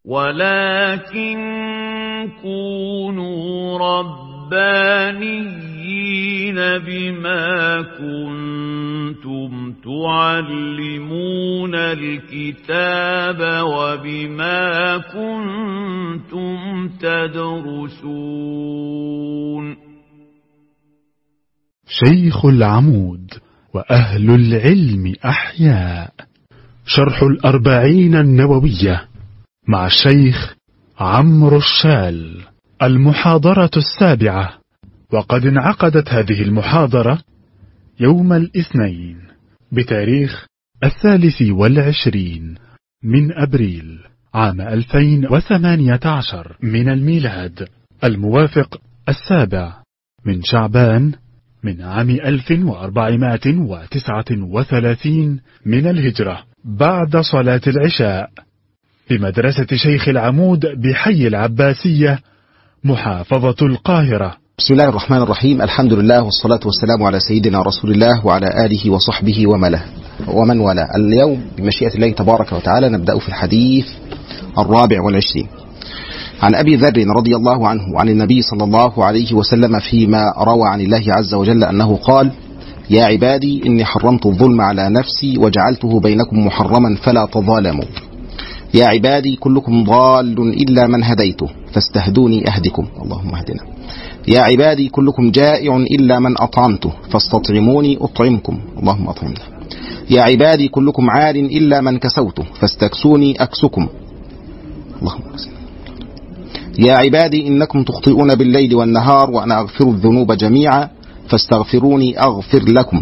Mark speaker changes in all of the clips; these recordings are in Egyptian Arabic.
Speaker 1: ولكن كونوا ربانيين بما كنتم تعلمون الكتاب وبما كنتم تدرسون
Speaker 2: شيخ العمود وأهل العلم أحياء شرح الأربعين النووية مع الشيخ عمرو الشال المحاضرة السابعة وقد انعقدت هذه المحاضرة يوم الاثنين بتاريخ الثالث والعشرين من أبريل عام 2018 من الميلاد الموافق السابع من شعبان من عام 1439 من الهجرة بعد صلاة العشاء بمدرسة شيخ العمود بحي العباسية محافظة القاهرة
Speaker 3: بسم الله الرحمن الرحيم الحمد لله والصلاة والسلام على سيدنا رسول الله وعلى آله وصحبه ومله ومن والاه اليوم بمشيئة الله تبارك وتعالى نبدأ في الحديث الرابع والعشرين عن أبي ذر رضي الله عنه وعن النبي صلى الله عليه وسلم فيما روى عن الله عز وجل أنه قال يا عبادي إني حرمت الظلم على نفسي وجعلته بينكم محرما فلا تظالموا يا عبادي كلكم ضال إلا من هديته فاستهدوني أهدكم اللهم اهدنا يا عبادي كلكم جائع إلا من أطعمته فاستطعموني أطعمكم اللهم أطعمنا يا عبادي كلكم عار إلا من كسوته فاستكسوني أكسكم اللهم اغفر يا عبادي إنكم تخطئون بالليل والنهار وأنا أغفر الذنوب جميعا فاستغفروني أغفر لكم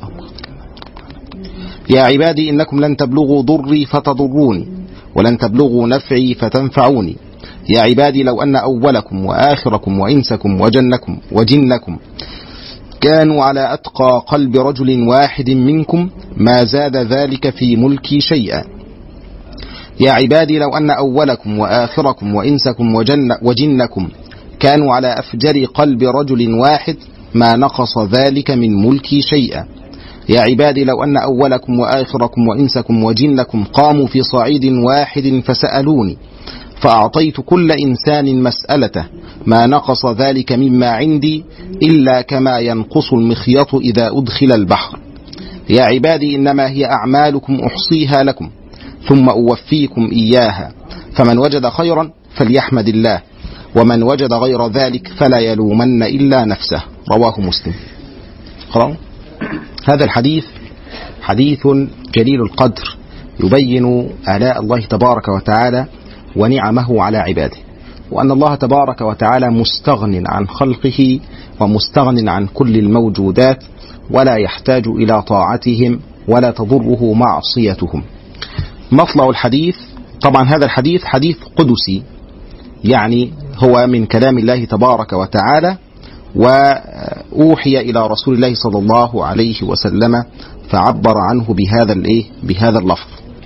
Speaker 3: يا عبادي إنكم لن تبلغوا ضري فتضروني ولن تبلغوا نفعي فتنفعوني يا عبادي لو أن أولكم وآخركم وإنسكم وجنكم وجنكم كانوا على أتقى قلب رجل واحد منكم ما زاد ذلك في ملكي شيئا يا عبادي لو أن أولكم وآخركم وإنسكم وجن وجنكم كانوا على أفجر قلب رجل واحد ما نقص ذلك من ملكي شيئا يا عبادي لو أن أولكم وآخركم وإنسكم وجنكم قاموا في صعيد واحد فسألوني فأعطيت كل إنسان مسألته ما نقص ذلك مما عندي إلا كما ينقص المخيط إذا أدخل البحر يا عبادي إنما هي أعمالكم أحصيها لكم ثم أوفيكم إياها فمن وجد خيرا فليحمد الله ومن وجد غير ذلك فلا يلومن إلا نفسه رواه مسلم قرأوا هذا الحديث حديث جليل القدر يبين آلاء الله تبارك وتعالى ونعمه على عباده وأن الله تبارك وتعالى مستغن عن خلقه ومستغن عن كل الموجودات ولا يحتاج إلى طاعتهم ولا تضره معصيتهم مطلع الحديث طبعا هذا الحديث حديث قدسي يعني هو من كلام الله تبارك وتعالى وأوحي إلى رسول الله صلى الله عليه وسلم فعبر عنه بهذا الايه بهذا اللفظ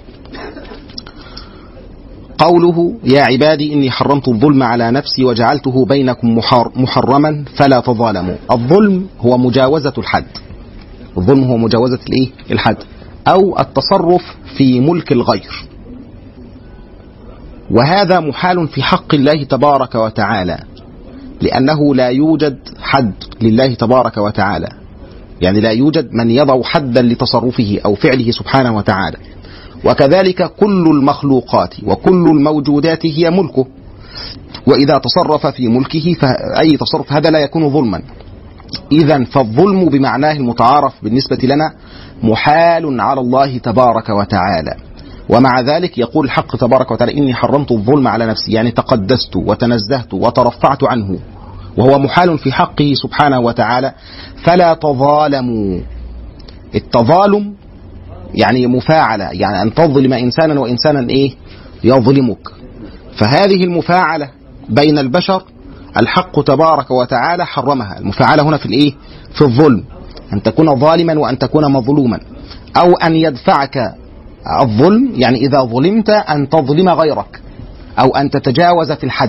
Speaker 3: قوله يا عبادي إني حرمت الظلم على نفسي وجعلته بينكم محرما فلا تظالموا الظلم هو مجاوزة الحد الظلم هو مجاوزة الايه الحد أو التصرف في ملك الغير وهذا محال في حق الله تبارك وتعالى لأنه لا يوجد حد لله تبارك وتعالى يعني لا يوجد من يضع حدا لتصرفه أو فعله سبحانه وتعالى وكذلك كل المخلوقات وكل الموجودات هي ملكه وإذا تصرف في ملكه فأي تصرف هذا لا يكون ظلما إذا فالظلم بمعناه المتعارف بالنسبة لنا محال على الله تبارك وتعالى ومع ذلك يقول الحق تبارك وتعالى إني حرمت الظلم على نفسي يعني تقدست وتنزهت وترفعت عنه وهو محال في حقه سبحانه وتعالى فلا تظالموا التظالم يعني مفاعلة يعني أن تظلم إنسانا وإنسانا إيه يظلمك فهذه المفاعلة بين البشر الحق تبارك وتعالى حرمها المفاعلة هنا في الإيه في الظلم أن تكون ظالما وأن تكون مظلوما أو أن يدفعك الظلم يعني إذا ظلمت أن تظلم غيرك أو أن تتجاوز في الحد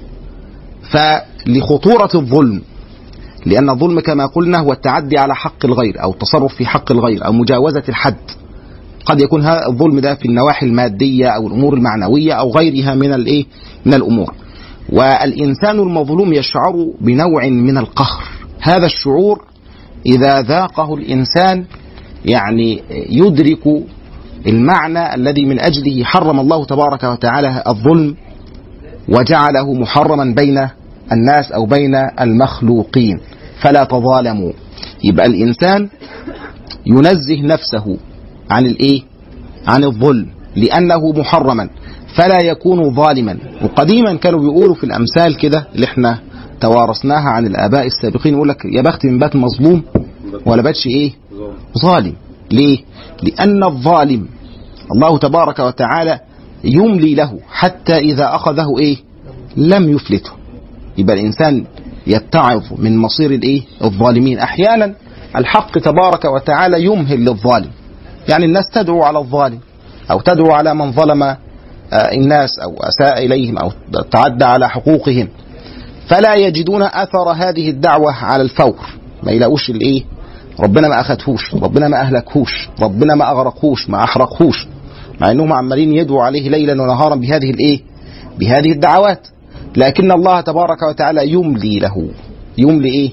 Speaker 3: فلخطورة الظلم لأن الظلم كما قلنا هو التعدي على حق الغير أو التصرف في حق الغير أو مجاوزة الحد قد يكون هذا الظلم ده في النواحي المادية أو الأمور المعنوية أو غيرها من الإيه من الأمور والإنسان المظلوم يشعر بنوع من القهر هذا الشعور إذا ذاقه الإنسان يعني يدرك المعنى الذي من أجله حرم الله تبارك وتعالى الظلم وجعله محرما بين الناس أو بين المخلوقين فلا تظالموا يبقى الإنسان ينزه نفسه عن الإيه عن الظلم لأنه محرما فلا يكون ظالما وقديما كانوا بيقولوا في الأمثال كده اللي احنا توارثناها عن الآباء السابقين يقول لك يا بخت من بات مظلوم ولا باتش إيه ظالم ليه لأن الظالم الله تبارك وتعالى يملي له حتى إذا أخذه إيه لم يفلته يبقى الإنسان يتعظ من مصير الإيه الظالمين أحيانا الحق تبارك وتعالى يمهل للظالم يعني الناس تدعو على الظالم أو تدعو على من ظلم الناس أو أساء إليهم أو تعدى على حقوقهم فلا يجدون أثر هذه الدعوة على الفور ما يلاقوش الإيه ربنا ما أخدهوش ربنا ما أهلكهوش ربنا ما أغرقهوش ما أحرقهوش مع أنهم عمالين يدعوا عليه ليلا ونهارا بهذه الإيه بهذه الدعوات لكن الله تبارك وتعالى يملي له يملي إيه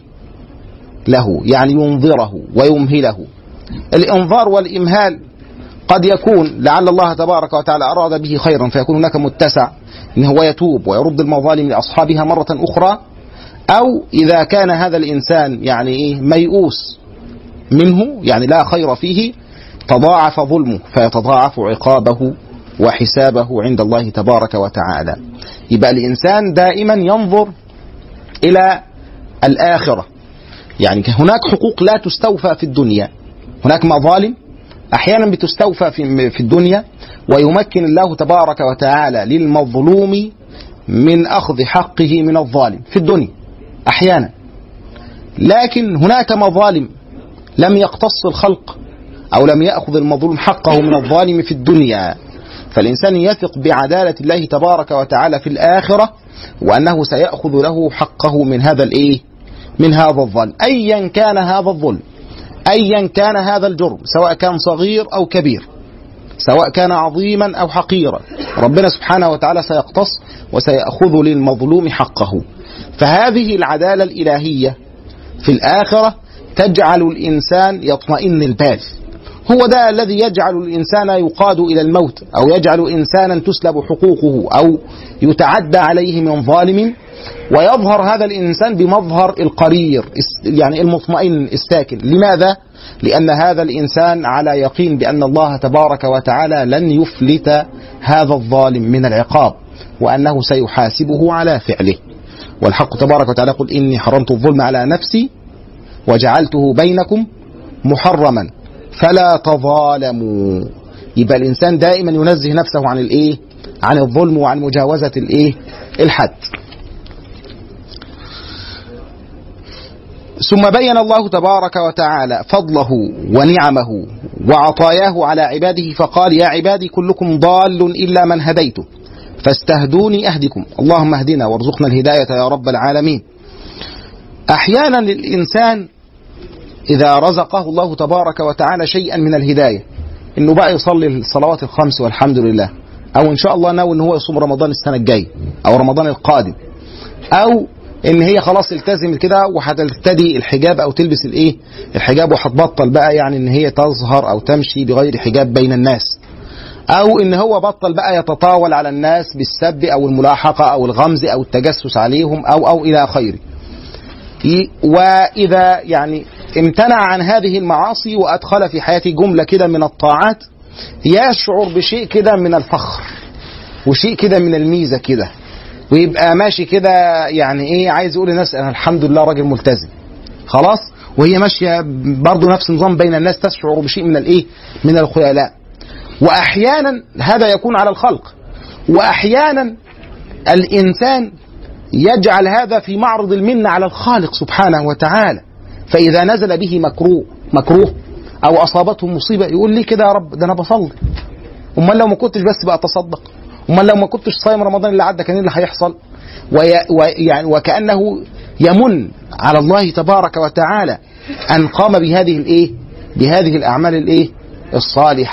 Speaker 3: له يعني ينظره ويمهله الإنظار والإمهال قد يكون لعل الله تبارك وتعالى أراد به خيرا فيكون هناك متسع إن هو يتوب ويرد المظالم لأصحابها مرة أخرى أو إذا كان هذا الإنسان يعني إيه ميؤوس منه يعني لا خير فيه تضاعف ظلمه فيتضاعف عقابه وحسابه عند الله تبارك وتعالى يبقى الإنسان دائما ينظر إلى الآخرة يعني هناك حقوق لا تستوفى في الدنيا هناك مظالم احيانا بتستوفى في في الدنيا ويمكن الله تبارك وتعالى للمظلوم من اخذ حقه من الظالم في الدنيا احيانا لكن هناك مظالم لم يقتص الخلق او لم ياخذ المظلوم حقه من الظالم في الدنيا فالانسان يثق بعداله الله تبارك وتعالى في الاخره وانه سياخذ له حقه من هذا الايه من هذا الظلم ايا كان هذا الظلم ايا كان هذا الجرم سواء كان صغير او كبير سواء كان عظيما او حقيرا ربنا سبحانه وتعالى سيقتص وسيأخذ للمظلوم حقه فهذه العدالة الإلهية في الآخرة تجعل الإنسان يطمئن البال هو ده الذي يجعل الإنسان يقاد إلى الموت أو يجعل إنسانا تسلب حقوقه أو يتعدى عليه من ظالم ويظهر هذا الإنسان بمظهر القرير يعني المطمئن الساكن لماذا؟ لأن هذا الإنسان على يقين بأن الله تبارك وتعالى لن يفلت هذا الظالم من العقاب وأنه سيحاسبه على فعله والحق تبارك وتعالى يقول إني حرمت الظلم على نفسي وجعلته بينكم محرما فلا تظالموا يبقى الإنسان دائما ينزه نفسه عن الإيه؟ عن الظلم وعن مجاوزة الإيه؟ الحد ثم بين الله تبارك وتعالى فضله ونعمه وعطاياه على عباده فقال يا عبادي كلكم ضال إلا من هديته فاستهدوني أهدكم اللهم اهدنا وارزقنا الهداية يا رب العالمين أحيانا الإنسان إذا رزقه الله تبارك وتعالى شيئا من الهداية إنه بقى يصلي الصلوات الخمس والحمد لله أو إن شاء الله ناوي إن هو يصوم رمضان السنة الجاية أو رمضان القادم أو ان هي خلاص التزمت كده وهترتدي الحجاب او تلبس الايه الحجاب وهتبطل بقى يعني ان هي تظهر او تمشي بغير حجاب بين الناس او ان هو بطل بقى يتطاول على الناس بالسب او الملاحقه او الغمز او التجسس عليهم او او الى اخره واذا يعني امتنع عن هذه المعاصي وادخل في حياته جمله كده من الطاعات يشعر بشيء كده من الفخر وشيء كده من الميزه كده ويبقى ماشي كده يعني ايه عايز يقول للناس انا الحمد لله راجل ملتزم خلاص وهي ماشيه برضه نفس النظام بين الناس تشعر بشيء من الايه من الخيلاء واحيانا هذا يكون على الخلق واحيانا الانسان يجعل هذا في معرض المنه على الخالق سبحانه وتعالى فاذا نزل به مكروه مكروه او اصابته مصيبه يقول لي كده يا رب ده انا بصلي امال لو ما كنتش بس بقى اتصدق امال لو ما كنتش صايم رمضان اللي عدى كان ايه اللي هيحصل وي ويعني وكانه يمن على الله تبارك وتعالى ان قام بهذه الايه بهذه الاعمال الايه الصالحه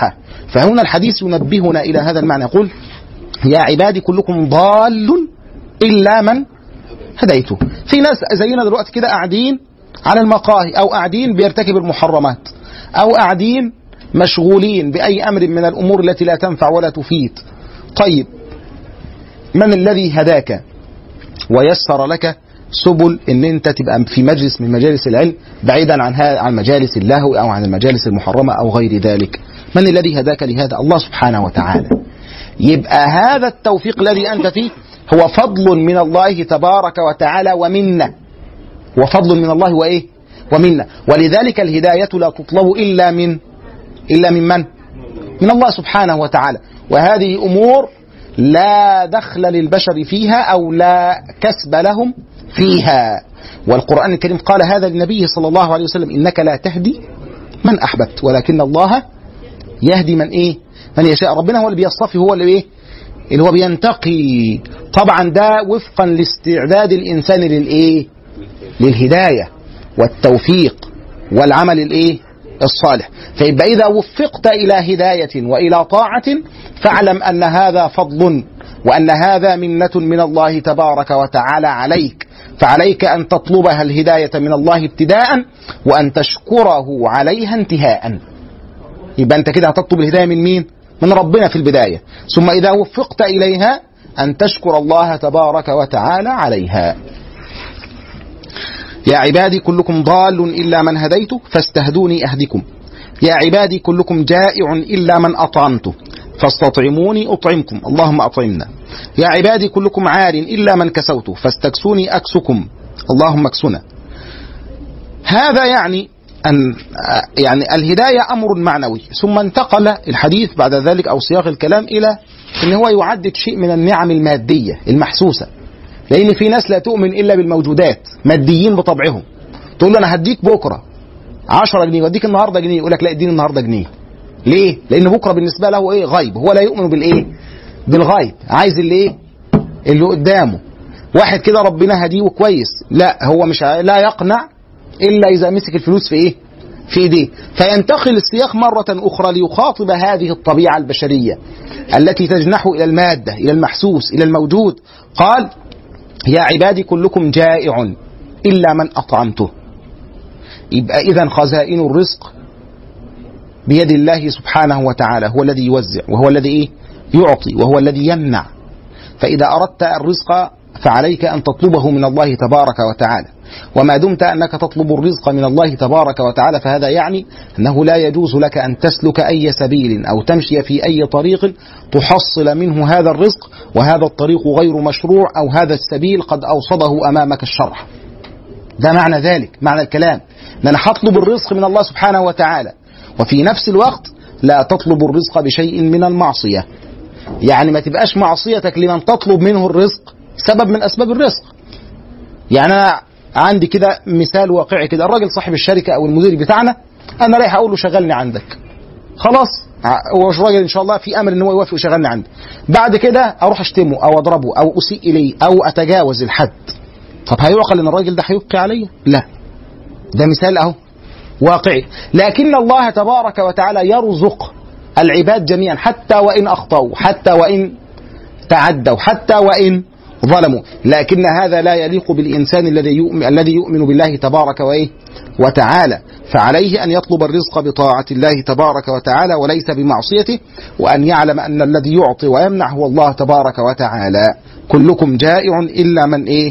Speaker 3: فهنا الحديث ينبهنا إلى هذا المعنى يقول يا عبادي كلكم ضال إلا من هديته في ناس زينا دلوقتي كده قاعدين على المقاهي أو قاعدين بيرتكب المحرمات أو قاعدين مشغولين بأي أمر من الأمور التي لا تنفع ولا تفيد طيب من الذي هداك ويسر لك سبل ان انت تبقى في مجلس من مجالس العلم بعيدا عن عن مجالس اللهو او عن المجالس المحرمه او غير ذلك من الذي هداك لهذا الله سبحانه وتعالى يبقى هذا التوفيق الذي انت فيه هو فضل من الله تبارك وتعالى ومنه وفضل من الله وايه ومنه ولذلك الهدايه لا تطلب الا من الا من من من الله سبحانه وتعالى وهذه امور لا دخل للبشر فيها او لا كسب لهم فيها والقرآن الكريم قال هذا للنبي صلى الله عليه وسلم إنك لا تهدي من أحببت ولكن الله يهدي من إيه من يشاء ربنا هو اللي بيصطفي هو اللي إيه اللي هو بينتقي طبعا ده وفقا لاستعداد الإنسان للإيه للهداية والتوفيق والعمل الإيه الصالح فيبقى إذا وفقت إلى هداية وإلى طاعة فاعلم أن هذا فضل وأن هذا منة من الله تبارك وتعالى عليك فعليك أن تطلبها الهداية من الله ابتداء وأن تشكره عليها انتهاء يبقى أنت كده هتطلب الهداية من مين؟ من ربنا في البداية ثم إذا وفقت إليها أن تشكر الله تبارك وتعالى عليها يا عبادي كلكم ضال إلا من هديته فاستهدوني أهدكم يا عبادي كلكم جائع إلا من أطعمته فاستطعموني أطعمكم اللهم أطعمنا يا عبادي كلكم عار إلا من كسوته فاستكسوني أكسكم اللهم اكسنا هذا يعني أن يعني الهداية أمر معنوي ثم انتقل الحديث بعد ذلك أو سياق الكلام إلى أن هو يعدد شيء من النعم المادية المحسوسة لأن في ناس لا تؤمن إلا بالموجودات ماديين بطبعهم تقول له أنا هديك بكرة 10 جنيه واديك النهارده جنيه يقول لك لا اديني النهارده جنيه ليه؟ لأن بكرة بالنسبة له إيه غيب هو لا يؤمن بالإيه؟ بالغيب عايز اللي إيه؟ اللي قدامه واحد كده ربنا هديه كويس لا هو مش لا يقنع إلا إذا مسك الفلوس في إيه؟ في إيديه فينتقل السياق مرة أخرى ليخاطب هذه الطبيعة البشرية التي تجنح إلى المادة إلى المحسوس إلى الموجود قال يا عبادي كلكم جائع إلا من أطعمته يبقى إذا خزائن الرزق بيد الله سبحانه وتعالى هو الذي يوزع وهو الذي إيه؟ يعطي وهو الذي يمنع فإذا أردت الرزق فعليك أن تطلبه من الله تبارك وتعالى وما دمت أنك تطلب الرزق من الله تبارك وتعالى فهذا يعني أنه لا يجوز لك أن تسلك أي سبيل أو تمشي في أي طريق تحصل منه هذا الرزق وهذا الطريق غير مشروع أو هذا السبيل قد أوصده أمامك الشرع ده معنى ذلك معنى الكلام أن أنا هطلب الرزق من الله سبحانه وتعالى وفي نفس الوقت لا تطلب الرزق بشيء من المعصية يعني ما تبقاش معصيتك لمن تطلب منه الرزق سبب من أسباب الرزق يعني أنا عندي كده مثال واقعي كده الراجل صاحب الشركة أو المدير بتاعنا أنا رايح أقول له شغلني عندك خلاص هو الراجل إن شاء الله في أمل إن هو يوافق ويشغلني عندي بعد كده أروح أشتمه أو أضربه أو أسيء إليه أو أتجاوز الحد طب هيعقل إن الراجل ده هيبقي عليا لا ده مثال أهو واقعي لكن الله تبارك وتعالى يرزق العباد جميعا حتى وإن أخطأوا حتى وإن تعدوا حتى وإن ظلموا لكن هذا لا يليق بالإنسان الذي يؤمن, الذي يؤمن بالله تبارك وإيه وتعالى فعليه أن يطلب الرزق بطاعة الله تبارك وتعالى وليس بمعصيته وأن يعلم أن الذي يعطي ويمنع هو الله تبارك وتعالى كلكم جائع إلا من إيه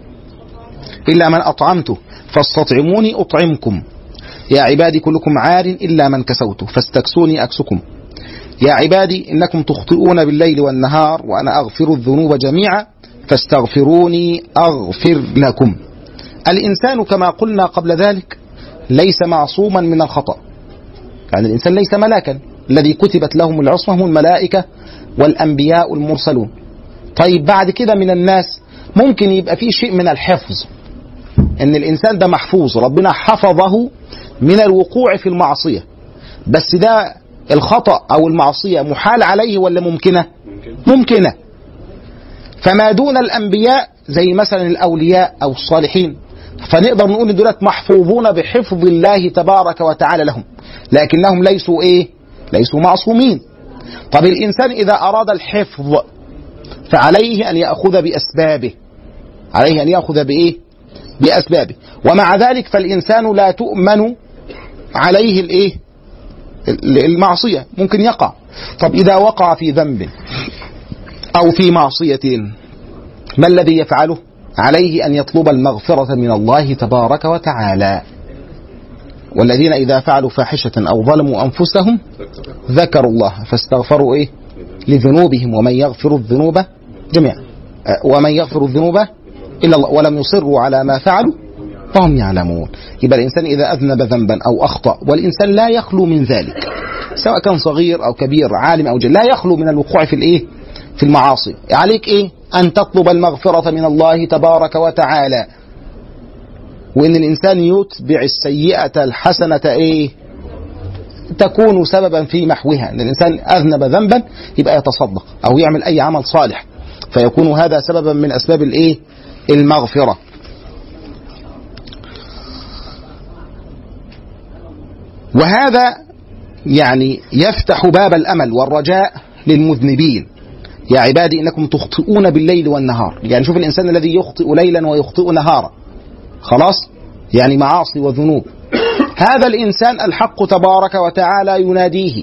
Speaker 3: إلا من أطعمته فاستطعموني أطعمكم يا عبادي كلكم عار إلا من كسوته فاستكسوني أكسكم يا عبادي إنكم تخطئون بالليل والنهار وأنا أغفر الذنوب جميعا فاستغفروني أغفر لكم الإنسان كما قلنا قبل ذلك ليس معصوما من الخطأ يعني الإنسان ليس ملاكا الذي كتبت لهم العصمة هم الملائكة والأنبياء المرسلون طيب بعد كده من الناس ممكن يبقى فيه شيء من الحفظ ان الانسان ده محفوظ ربنا حفظه من الوقوع في المعصيه بس ده الخطا او المعصيه محال عليه ولا ممكنه ممكنه فما دون الانبياء زي مثلا الاولياء او الصالحين فنقدر نقول ان دولت محفوظون بحفظ الله تبارك وتعالى لهم لكنهم ليسوا ايه ليسوا معصومين طب الإنسان إذا أراد الحفظ فعليه أن يأخذ بأسبابه عليه أن يأخذ بإيه بأسبابه ومع ذلك فالإنسان لا تؤمن عليه الإيه المعصية ممكن يقع طب إذا وقع في ذنب أو في معصية ما الذي يفعله عليه أن يطلب المغفرة من الله تبارك وتعالى والذين إذا فعلوا فاحشة أو ظلموا أنفسهم ذكروا الله فاستغفروا إيه لذنوبهم ومن يغفر الذنوب جميعا ومن يغفر الذنوب إلا الله ولم يصروا على ما فعلوا فهم يعلمون يبقى الإنسان إذا أذنب ذنبا أو أخطأ والإنسان لا يخلو من ذلك سواء كان صغير أو كبير عالم أو جل لا يخلو من الوقوع في الإيه في المعاصي عليك إيه أن تطلب المغفرة من الله تبارك وتعالى وإن الإنسان يتبع السيئة الحسنة إيه تكون سببا في محوها ان الانسان اذنب ذنبا يبقى يتصدق او يعمل اي عمل صالح فيكون هذا سببا من اسباب الايه المغفره وهذا يعني يفتح باب الامل والرجاء للمذنبين يا عبادي انكم تخطئون بالليل والنهار يعني شوف الانسان الذي يخطئ ليلا ويخطئ نهارا خلاص يعني معاصي وذنوب هذا الانسان الحق تبارك وتعالى يناديه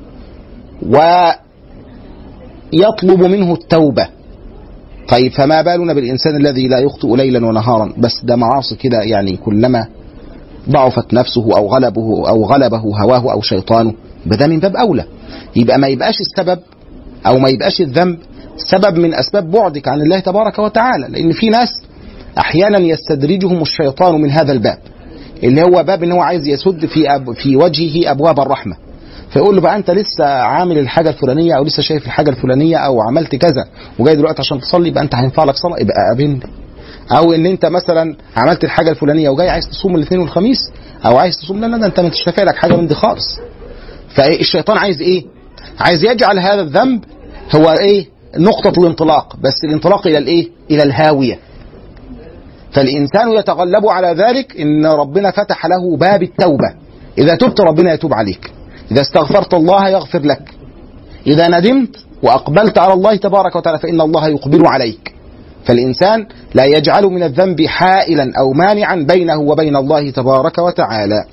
Speaker 3: ويطلب منه التوبه طيب فما بالنا بالانسان الذي لا يخطئ ليلا ونهارا بس ده معاصي كده يعني كلما ضعفت نفسه او غلبه او غلبه هواه او شيطانه ده من باب اولى يبقى ما يبقاش السبب او ما يبقاش الذنب سبب من اسباب بعدك عن الله تبارك وتعالى لان في ناس احيانا يستدرجهم الشيطان من هذا الباب اللي هو باب ان هو عايز يسد في أب في وجهه ابواب الرحمه فيقول له بقى انت لسه عامل الحاجه الفلانيه او لسه شايف الحاجه الفلانيه او عملت كذا وجاي دلوقتي عشان تصلي يبقى انت هينفع لك صلاه يبقى قابلني او ان انت مثلا عملت الحاجه الفلانيه وجاي عايز تصوم الاثنين والخميس او عايز تصوم لا لا ده انت مش شافع لك حاجه من دي خالص فالشيطان عايز ايه عايز يجعل هذا الذنب هو ايه نقطة الانطلاق بس الانطلاق الى الايه الى الهاوية فالانسان يتغلب على ذلك ان ربنا فتح له باب التوبة اذا تبت ربنا يتوب عليك اذا استغفرت الله يغفر لك اذا ندمت واقبلت على الله تبارك وتعالى فان الله يقبل عليك فالانسان لا يجعل من الذنب حائلا او مانعا بينه وبين الله تبارك وتعالى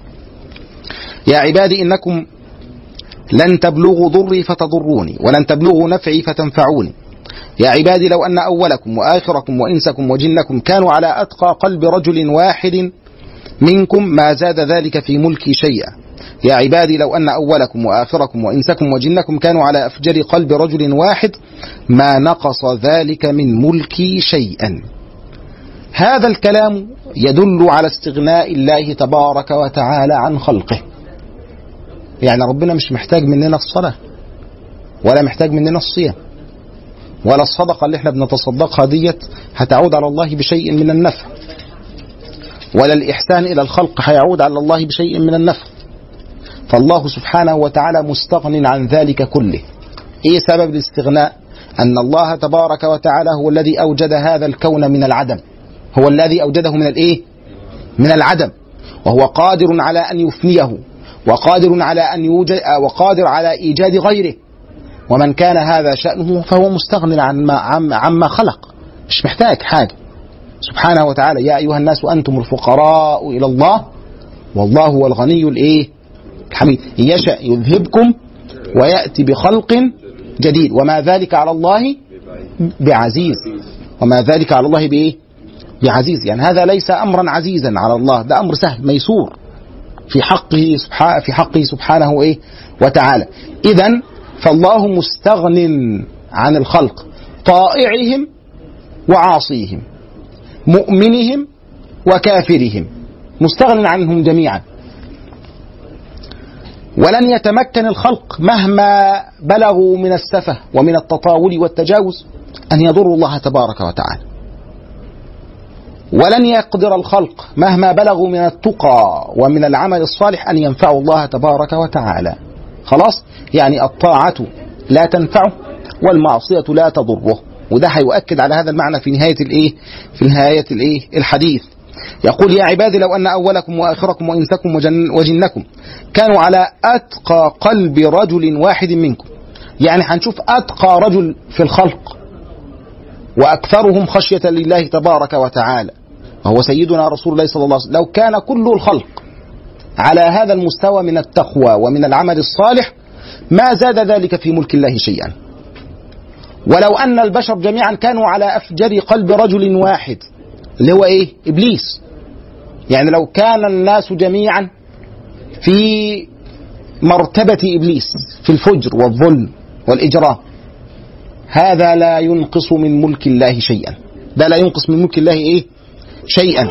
Speaker 3: يا عبادي انكم لن تبلغوا ضري فتضروني ولن تبلغوا نفعي فتنفعوني يا عبادي لو أن أولكم وآخركم وإنسكم وجنكم كانوا على أتقى قلب رجل واحد منكم ما زاد ذلك في ملكي شيئا يا عبادي لو أن أولكم وآخركم وإنسكم وجنكم كانوا على أفجر قلب رجل واحد ما نقص ذلك من ملكي شيئا هذا الكلام يدل على استغناء الله تبارك وتعالى عن خلقه يعني ربنا مش محتاج مننا الصلاة ولا محتاج مننا الصيام ولا الصدقة اللي احنا بنتصدقها ديت هتعود على الله بشيء من النفع ولا الإحسان إلى الخلق هيعود على الله بشيء من النفع فالله سبحانه وتعالى مستغن عن ذلك كله ايه سبب الاستغناء ان الله تبارك وتعالى هو الذي اوجد هذا الكون من العدم هو الذي اوجده من الايه من العدم وهو قادر على ان يفنيه وقادر على ان يوجد وقادر على ايجاد غيره ومن كان هذا شأنه فهو مستغن عما عما, عما خلق مش محتاج حاجة سبحانه وتعالى يا أيها الناس أنتم الفقراء إلى الله والله هو الغني الإيه الحميد إن يشأ يذهبكم ويأتي بخلق جديد وما ذلك على الله بعزيز وما ذلك على الله بإيه بعزيز يعني هذا ليس أمرا عزيزا على الله ده أمر سهل ميسور في حقه سبحانه في حقه سبحانه ايه وتعالى اذا فالله مستغن عن الخلق طائعهم وعاصيهم مؤمنهم وكافرهم مستغن عنهم جميعا ولن يتمكن الخلق مهما بلغوا من السفه ومن التطاول والتجاوز ان يضروا الله تبارك وتعالى ولن يقدر الخلق مهما بلغوا من التقى ومن العمل الصالح ان ينفعوا الله تبارك وتعالى خلاص يعني الطاعه لا تنفعه والمعصيه لا تضره وده هيؤكد على هذا المعنى في نهايه الايه في نهايه الايه الحديث يقول يا عبادي لو أن أولكم وآخركم وإنسكم وجن وجنكم كانوا على أتقى قلب رجل واحد منكم يعني هنشوف أتقى رجل في الخلق وأكثرهم خشية لله تبارك وتعالى وهو سيدنا رسول الله صلى الله عليه وسلم لو كان كل الخلق على هذا المستوى من التقوى ومن العمل الصالح ما زاد ذلك في ملك الله شيئا ولو أن البشر جميعا كانوا على أفجر قلب رجل واحد اللي هو إيه إبليس يعني لو كان الناس جميعا في مرتبة إبليس في الفجر والظلم والإجرام هذا لا ينقص من ملك الله شيئا ده لا ينقص من ملك الله إيه شيئا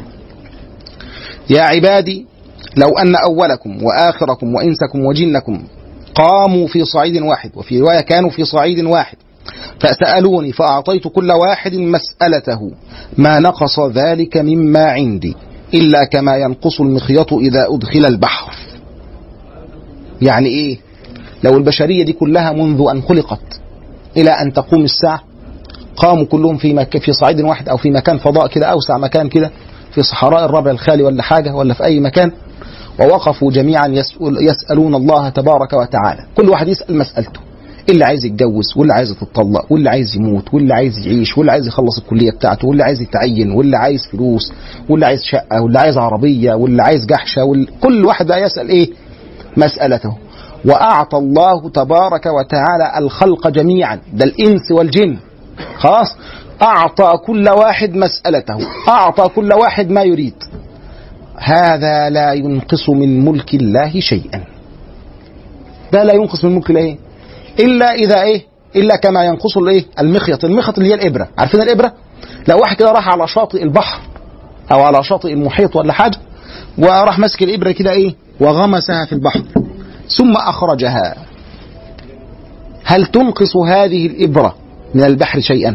Speaker 3: يا عبادي لو أن أولكم وآخركم وإنسكم وجنكم قاموا في صعيد واحد وفي رواية كانوا في صعيد واحد فسألوني فأعطيت كل واحد مسألته ما نقص ذلك مما عندي إلا كما ينقص المخيط إذا أدخل البحر يعني إيه لو البشرية دي كلها منذ أن خلقت إلى أن تقوم الساعة قاموا كلهم في مك... في صعيد واحد أو في مكان فضاء كده أوسع مكان كده في صحراء الربع الخالي ولا حاجة ولا في أي مكان ووقفوا جميعا يسأل يسألون الله تبارك وتعالى كل واحد يسأل مسألته اللي عايز يتجوز واللي عايز تتطلق واللي عايز يموت واللي عايز يعيش واللي عايز يخلص الكليه بتاعته واللي عايز يتعين واللي عايز فلوس واللي عايز شقه واللي عايز عربيه واللي عايز جحشه واللي كل واحد بقى يسال ايه مسالته واعطى الله تبارك وتعالى الخلق جميعا ده الانس والجن خلاص اعطى كل واحد مسالته اعطى كل واحد ما يريد هذا لا ينقص من ملك الله شيئا ده لا ينقص من ملك الله الا اذا ايه الا كما ينقص الايه المخيط المخيط اللي هي الابره عارفين الابره لو واحد كده راح على شاطئ البحر او على شاطئ المحيط ولا حاجه وراح ماسك الابره كده ايه وغمسها في البحر ثم اخرجها هل تنقص هذه الابره من البحر شيئا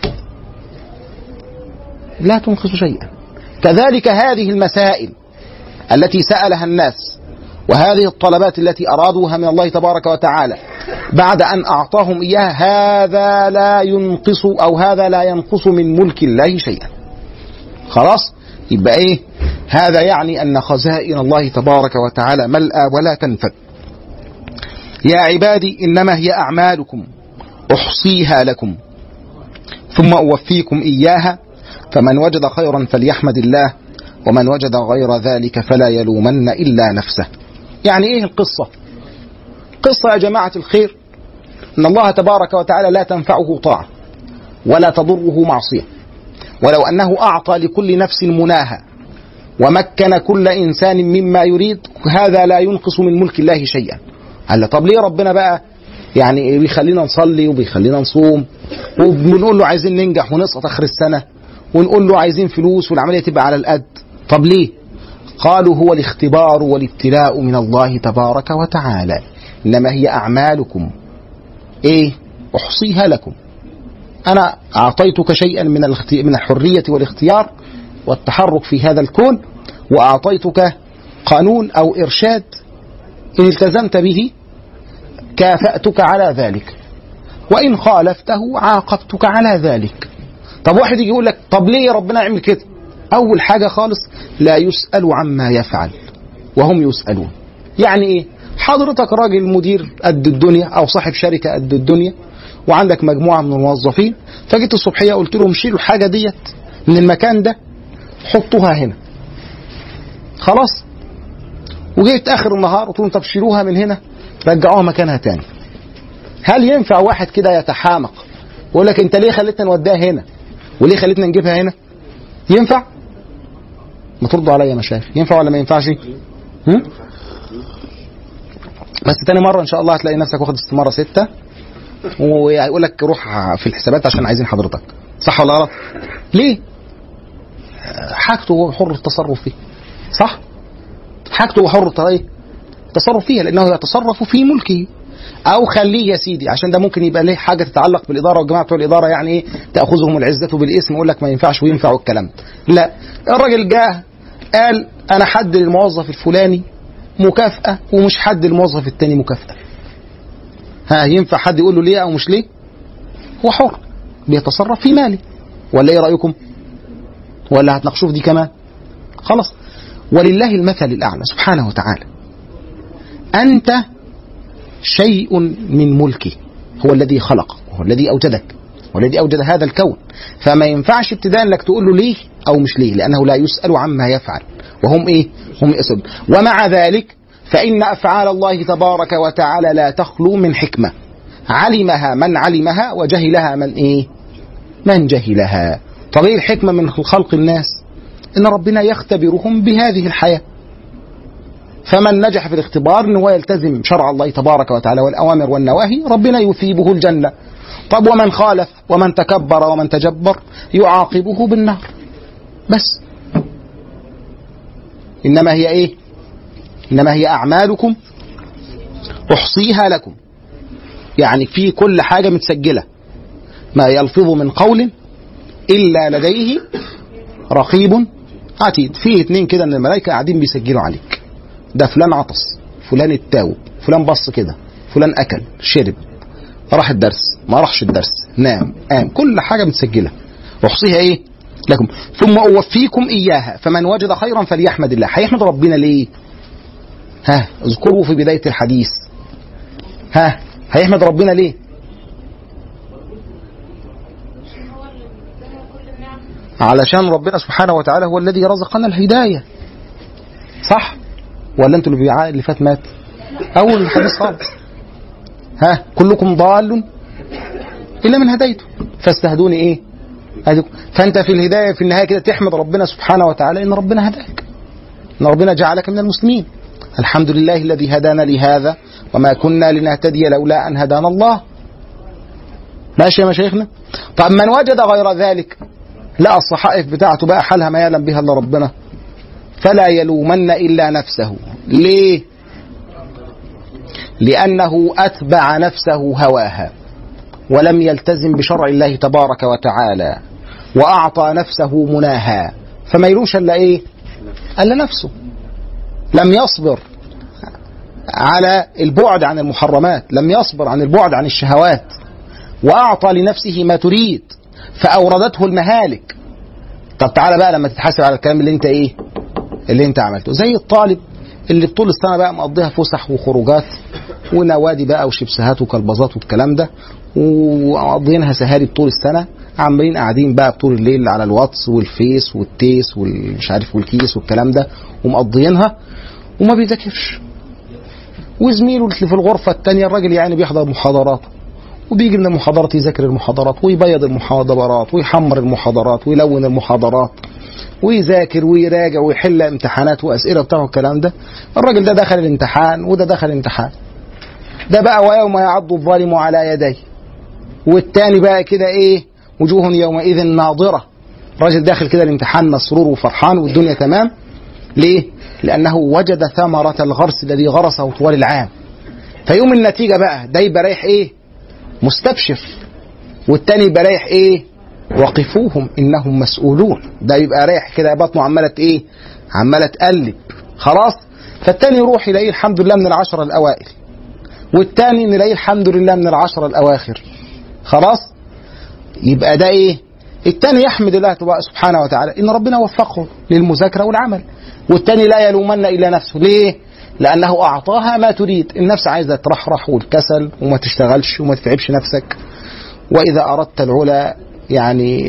Speaker 3: لا تنقص شيئا كذلك هذه المسائل التي سالها الناس وهذه الطلبات التي ارادوها من الله تبارك وتعالى بعد ان اعطاهم اياها هذا لا ينقص او هذا لا ينقص من ملك الله شيئا. خلاص؟ يبقى ايه؟ هذا يعني ان خزائن الله تبارك وتعالى ملأى ولا تنفد. يا عبادي انما هي اعمالكم احصيها لكم ثم اوفيكم اياها فمن وجد خيرا فليحمد الله ومن وجد غير ذلك فلا يلومن الا نفسه. يعني ايه القصه؟ قصة يا جماعة الخير أن الله تبارك وتعالى لا تنفعه طاعة ولا تضره معصية ولو أنه أعطى لكل نفس مناها ومكن كل إنسان مما يريد هذا لا ينقص من ملك الله شيئا هلا طب ليه ربنا بقى يعني بيخلينا نصلي وبيخلينا نصوم وبنقول له عايزين ننجح ونسقط آخر السنة ونقول له عايزين فلوس والعملية تبقى على القد طب ليه قالوا هو الاختبار والابتلاء من الله تبارك وتعالى انما هي اعمالكم ايه احصيها لكم انا اعطيتك شيئا من من الحريه والاختيار والتحرك في هذا الكون واعطيتك قانون او ارشاد ان التزمت به كافاتك على ذلك وان خالفته عاقبتك على ذلك طب واحد يجي يقول لك طب ليه ربنا يعمل كده اول حاجه خالص لا يسال عما يفعل وهم يسالون يعني ايه حضرتك راجل مدير قد الدنيا او صاحب شركه قد الدنيا وعندك مجموعه من الموظفين فجيت الصبحيه قلت لهم شيلوا الحاجه ديت من المكان ده حطوها هنا خلاص وجيت اخر النهار قلت لهم طب شيلوها من هنا رجعوها مكانها تاني هل ينفع واحد كده يتحامق ويقول لك انت ليه خليتنا نوديها هنا وليه خليتنا نجيبها هنا ينفع ما تردوا عليا يا مشايخ ينفع ولا ما ينفعش هم؟ بس تاني مره ان شاء الله هتلاقي نفسك واخد استماره ستة ويقول لك روح في الحسابات عشان عايزين حضرتك صح ولا غلط؟ ليه؟ حاجته هو حر التصرف فيه صح؟ حاجته هو حر ايه؟ التصرف فيها لانه يتصرف في ملكه او خليه يا سيدي عشان ده ممكن يبقى ليه حاجه تتعلق بالاداره والجماعه بتوع الاداره يعني ايه تاخذهم العزه بالاسم يقول لك ما ينفعش وينفع والكلام لا الراجل جاء قال انا حد للموظف الفلاني مكافأة ومش حد الموظف التاني مكافأة ها ينفع حد يقول له ليه أو مش ليه هو حر بيتصرف في ماله ولا ايه رأيكم ولا هتناقشوه في دي كمان خلاص ولله المثل الأعلى سبحانه وتعالى أنت شيء من ملكه هو الذي خلقك وهو الذي أوجدك والذي أوجد هذا الكون فما ينفعش ابتداء لك تقول له ليه أو مش ليه لأنه لا يسأل عما يفعل وهم إيه هم يسألون ومع ذلك فإن أفعال الله تبارك وتعالى لا تخلو من حكمة علمها من علمها وجهلها من إيه من جهلها طب إيه الحكمة من خلق الناس إن ربنا يختبرهم بهذه الحياة فمن نجح في الاختبار ان هو يلتزم شرع الله تبارك وتعالى والاوامر والنواهي ربنا يثيبه الجنه. طب ومن خالف ومن تكبر ومن تجبر يعاقبه بالنار. بس. انما هي ايه؟ انما هي اعمالكم احصيها لكم. يعني في كل حاجه متسجله. ما يلفظ من قول الا لديه رقيب عتيد. في اتنين كده من الملائكه قاعدين بيسجلوا عليك. ده فلان عطس فلان اتاوب فلان بص كده فلان اكل شرب راح الدرس ما راحش الدرس نام قام كل حاجه متسجله احصيها ايه لكم ثم اوفيكم اياها فمن وجد خيرا فليحمد الله هيحمد ربنا ليه ها اذكروا في بدايه الحديث ها هيحمد ربنا ليه علشان ربنا سبحانه وتعالى هو الذي رزقنا الهدايه صح ولا انتوا اللي بيعاء اللي فات مات اول الحديث خالص ها كلكم ضال الا من هديته فاستهدوني ايه هديكم. فانت في الهدايه في النهايه كده تحمد ربنا سبحانه وتعالى ان ربنا هداك ان ربنا جعلك من المسلمين الحمد لله الذي هدانا لهذا وما كنا لنهتدي لولا ان هدانا الله ماشي يا مشايخنا طب من وجد غير ذلك لقى الصحائف بتاعته بقى حالها ما يعلم بها الا ربنا فلا يلومن الا نفسه ليه لانه اتبع نفسه هواها ولم يلتزم بشرع الله تبارك وتعالى واعطى نفسه مناها فما يلومش الا ايه الا نفسه لم يصبر على البعد عن المحرمات لم يصبر عن البعد عن الشهوات واعطى لنفسه ما تريد فاوردته المهالك طب تعالى بقى لما تتحاسب على الكلام اللي انت ايه اللي انت عملته زي الطالب اللي طول السنه بقى مقضيها فسح وخروجات ونوادي بقى وشيبسهات وكلبظات والكلام ده ومقضيينها سهاري طول السنه عمالين قاعدين بقى طول الليل على الواتس والفيس والتيس والمش عارف والكيس والكلام ده ومقضيينها وما بيذاكرش وزميله اللي في الغرفه الثانيه الراجل يعني بيحضر محاضرات وبيجي من المحاضرات يذاكر المحاضرات ويبيض المحاضرات ويحمر المحاضرات ويلون المحاضرات ويذاكر ويراجع ويحل امتحانات واسئله بتاعه الكلام ده الراجل ده دخل الامتحان وده دخل الامتحان ده بقى ويوم يعض الظالم على يديه والتاني بقى كده ايه وجوه يومئذ ناظره الراجل داخل كده الامتحان مسرور وفرحان والدنيا تمام ليه لانه وجد ثمره الغرس الذي غرسه طوال العام فيوم النتيجه بقى ده يبقى رايح ايه مستبشر والتاني يبقى رايح ايه وقفوهم انهم مسؤولون ده يبقى رايح كده بطنه عماله ايه عماله تقلب خلاص فالتاني يروح يلاقيه الحمد لله من العشرة الاوائل والتاني نلاقيه الحمد لله من العشرة الاواخر خلاص يبقى ده ايه التاني يحمد الله سبحانه وتعالى ان ربنا وفقه للمذاكره والعمل والتاني لا يلومن الا نفسه ليه لانه اعطاها ما تريد النفس عايزه ترحرح والكسل وما تشتغلش وما تتعبش نفسك واذا اردت العلا يعني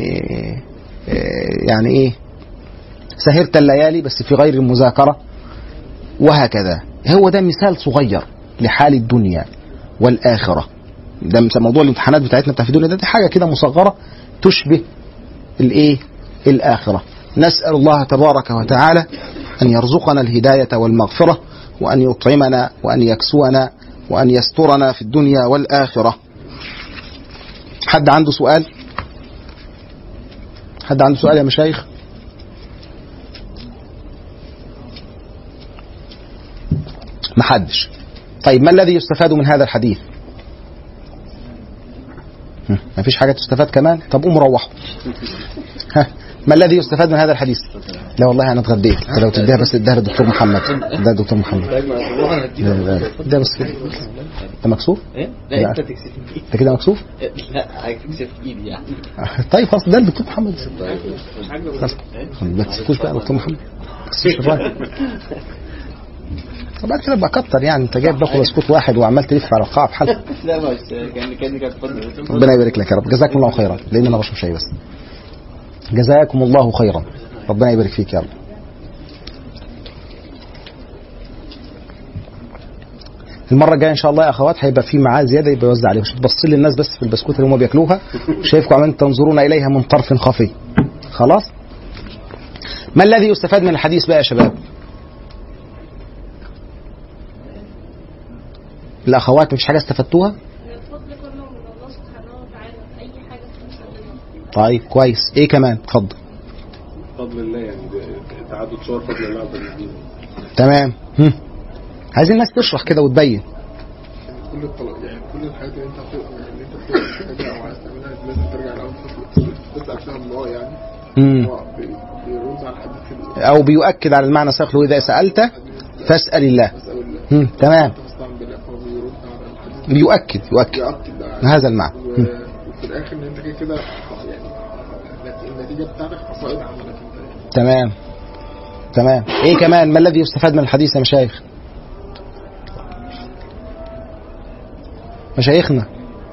Speaker 3: يعني ايه سهرت الليالي بس في غير المذاكره وهكذا هو ده مثال صغير لحال الدنيا والاخره ده موضوع الامتحانات بتاعتنا بتاع في الدنيا ده دي حاجه كده مصغره تشبه الايه الاخره نسال الله تبارك وتعالى ان يرزقنا الهدايه والمغفره وان يطعمنا وان يكسونا وان يسترنا في الدنيا والاخره حد عنده سؤال حد عنده سؤال يا مشايخ محدش طيب ما الذي يستفاد من هذا الحديث ما فيش حاجة تستفاد كمان طب قوموا روحوا ها ما الذي يستفاد من هذا الحديث لا والله انا اتغديت لو تديها بس اديها للدكتور محمد ده الدكتور محمد ده بس كده انت مكسوف
Speaker 4: ايه؟ لا انت تكسفني
Speaker 3: انت كده مكسوف
Speaker 4: لا هتكسف ايدي يعني
Speaker 3: طيب خلاص ده الدكتور محمد
Speaker 4: طيب
Speaker 3: خلاص ما تكسفوش بقى دكتور محمد الشيطان طب بعد كده بقى كتر يعني انت جايب باكل بسكوت واحد وعمال تلف على القاعه بحالها
Speaker 4: لا مش كان كان كان فضل
Speaker 3: ربنا يبارك لك يا رب جزاكم الله خيرا لان انا بشرب شاي بس جزاكم الله خيرا ربنا يبارك فيك يا رب المره الجايه ان شاء الله يا اخوات هيبقى في معاه زياده يبقى يوزع عليهم بص للناس بس في البسكوت اللي هم بياكلوها شايفكم عمالين تنظرون اليها من طرف خفي خلاص ما الذي يستفاد من الحديث بقى يا شباب الاخوات مش حاجه استفدتوها
Speaker 5: الفضل كله من الله سبحانه وتعالى في أي حاجة بتحصل
Speaker 3: طيب كويس ايه كمان اتفضل
Speaker 6: فضل الله يعني ب- تعدد صور فضل الله عز وجل
Speaker 3: تمام هم. عايزين الناس تشرح كده وتبين
Speaker 6: كل الطلب يعني كل الحاجات اللي انت بتبقى اللي انت بتبقى محتاجها او عايز تعملها لازم ترجع الاول تسال تسال فيها الله يعني
Speaker 3: مم.
Speaker 6: هو بي- بيرد على الحديث كده
Speaker 3: او بيؤكد على المعنى ساقله اذا سالت فاسال الله
Speaker 6: اسال الله
Speaker 3: هم. تمام
Speaker 6: تستعن بالله فهو بيرد على الحديث
Speaker 3: بيؤكد يؤكد
Speaker 6: يؤكد على
Speaker 3: هذا المعنى
Speaker 6: و-
Speaker 3: هم.
Speaker 6: وفي الاخر ان انت كده كده يعني النت- النتيجه بتاعتك حصائد عملك انت يعني.
Speaker 3: تمام تمام ايه كمان ما الذي يستفاد من الحديث يا مشايخ مشايخنا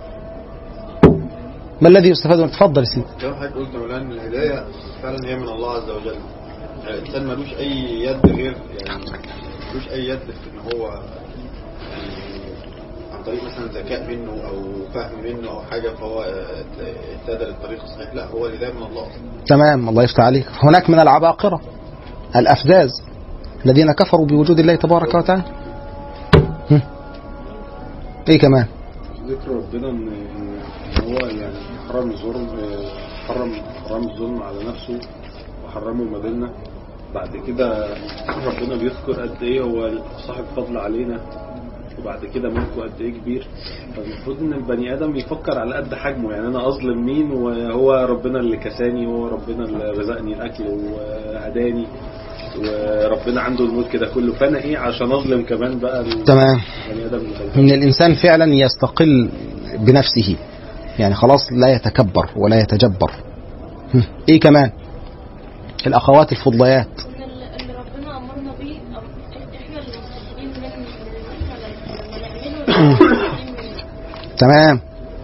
Speaker 3: ما الذي يستفاد من تفضل يا سيدي
Speaker 7: زي ما حضرتك قلت يا مولانا الهداية فعلا هي من الله عز وجل يعني الإنسان ملوش أي يد غير يعني ملوش أي يد في إن هو يعني عن طريق مثلا ذكاء منه أو فهم منه أو حاجة فهو اهتدى للطريق الصحيح لا هو الهداية من الله أصلا
Speaker 3: تمام الله يفتح عليك هناك من العباقرة الأفذاذ الذين كفروا بوجود الله تبارك وتعالى هم. ايه كمان
Speaker 6: ذكر ربنا ان إن هو يعني حرم الظلم آه، حرم حرام الظلم على نفسه وحرمه ما بيننا بعد كده ربنا بيذكر قد ايه هو صاحب فضل علينا وبعد كده ملكه قد ايه كبير فالمفروض ان البني ادم يفكر على قد حجمه يعني انا اظلم مين وهو ربنا اللي كساني وهو ربنا اللي رزقني الاكل وهداني وربنا عنده الملك ده كله فانا ايه عشان اظلم كمان بقى
Speaker 3: تمام
Speaker 6: البني ادم اللي غيري.
Speaker 3: ان الانسان فعلا يستقل بنفسه يعني خلاص لا يتكبر ولا يتجبر هم. ايه كمان الاخوات الفضليات
Speaker 5: إن اللي اللي ربنا أمرنا بيه أو إحنا اللي مستفيدين من من إن إحنا لما نعمله
Speaker 3: تمام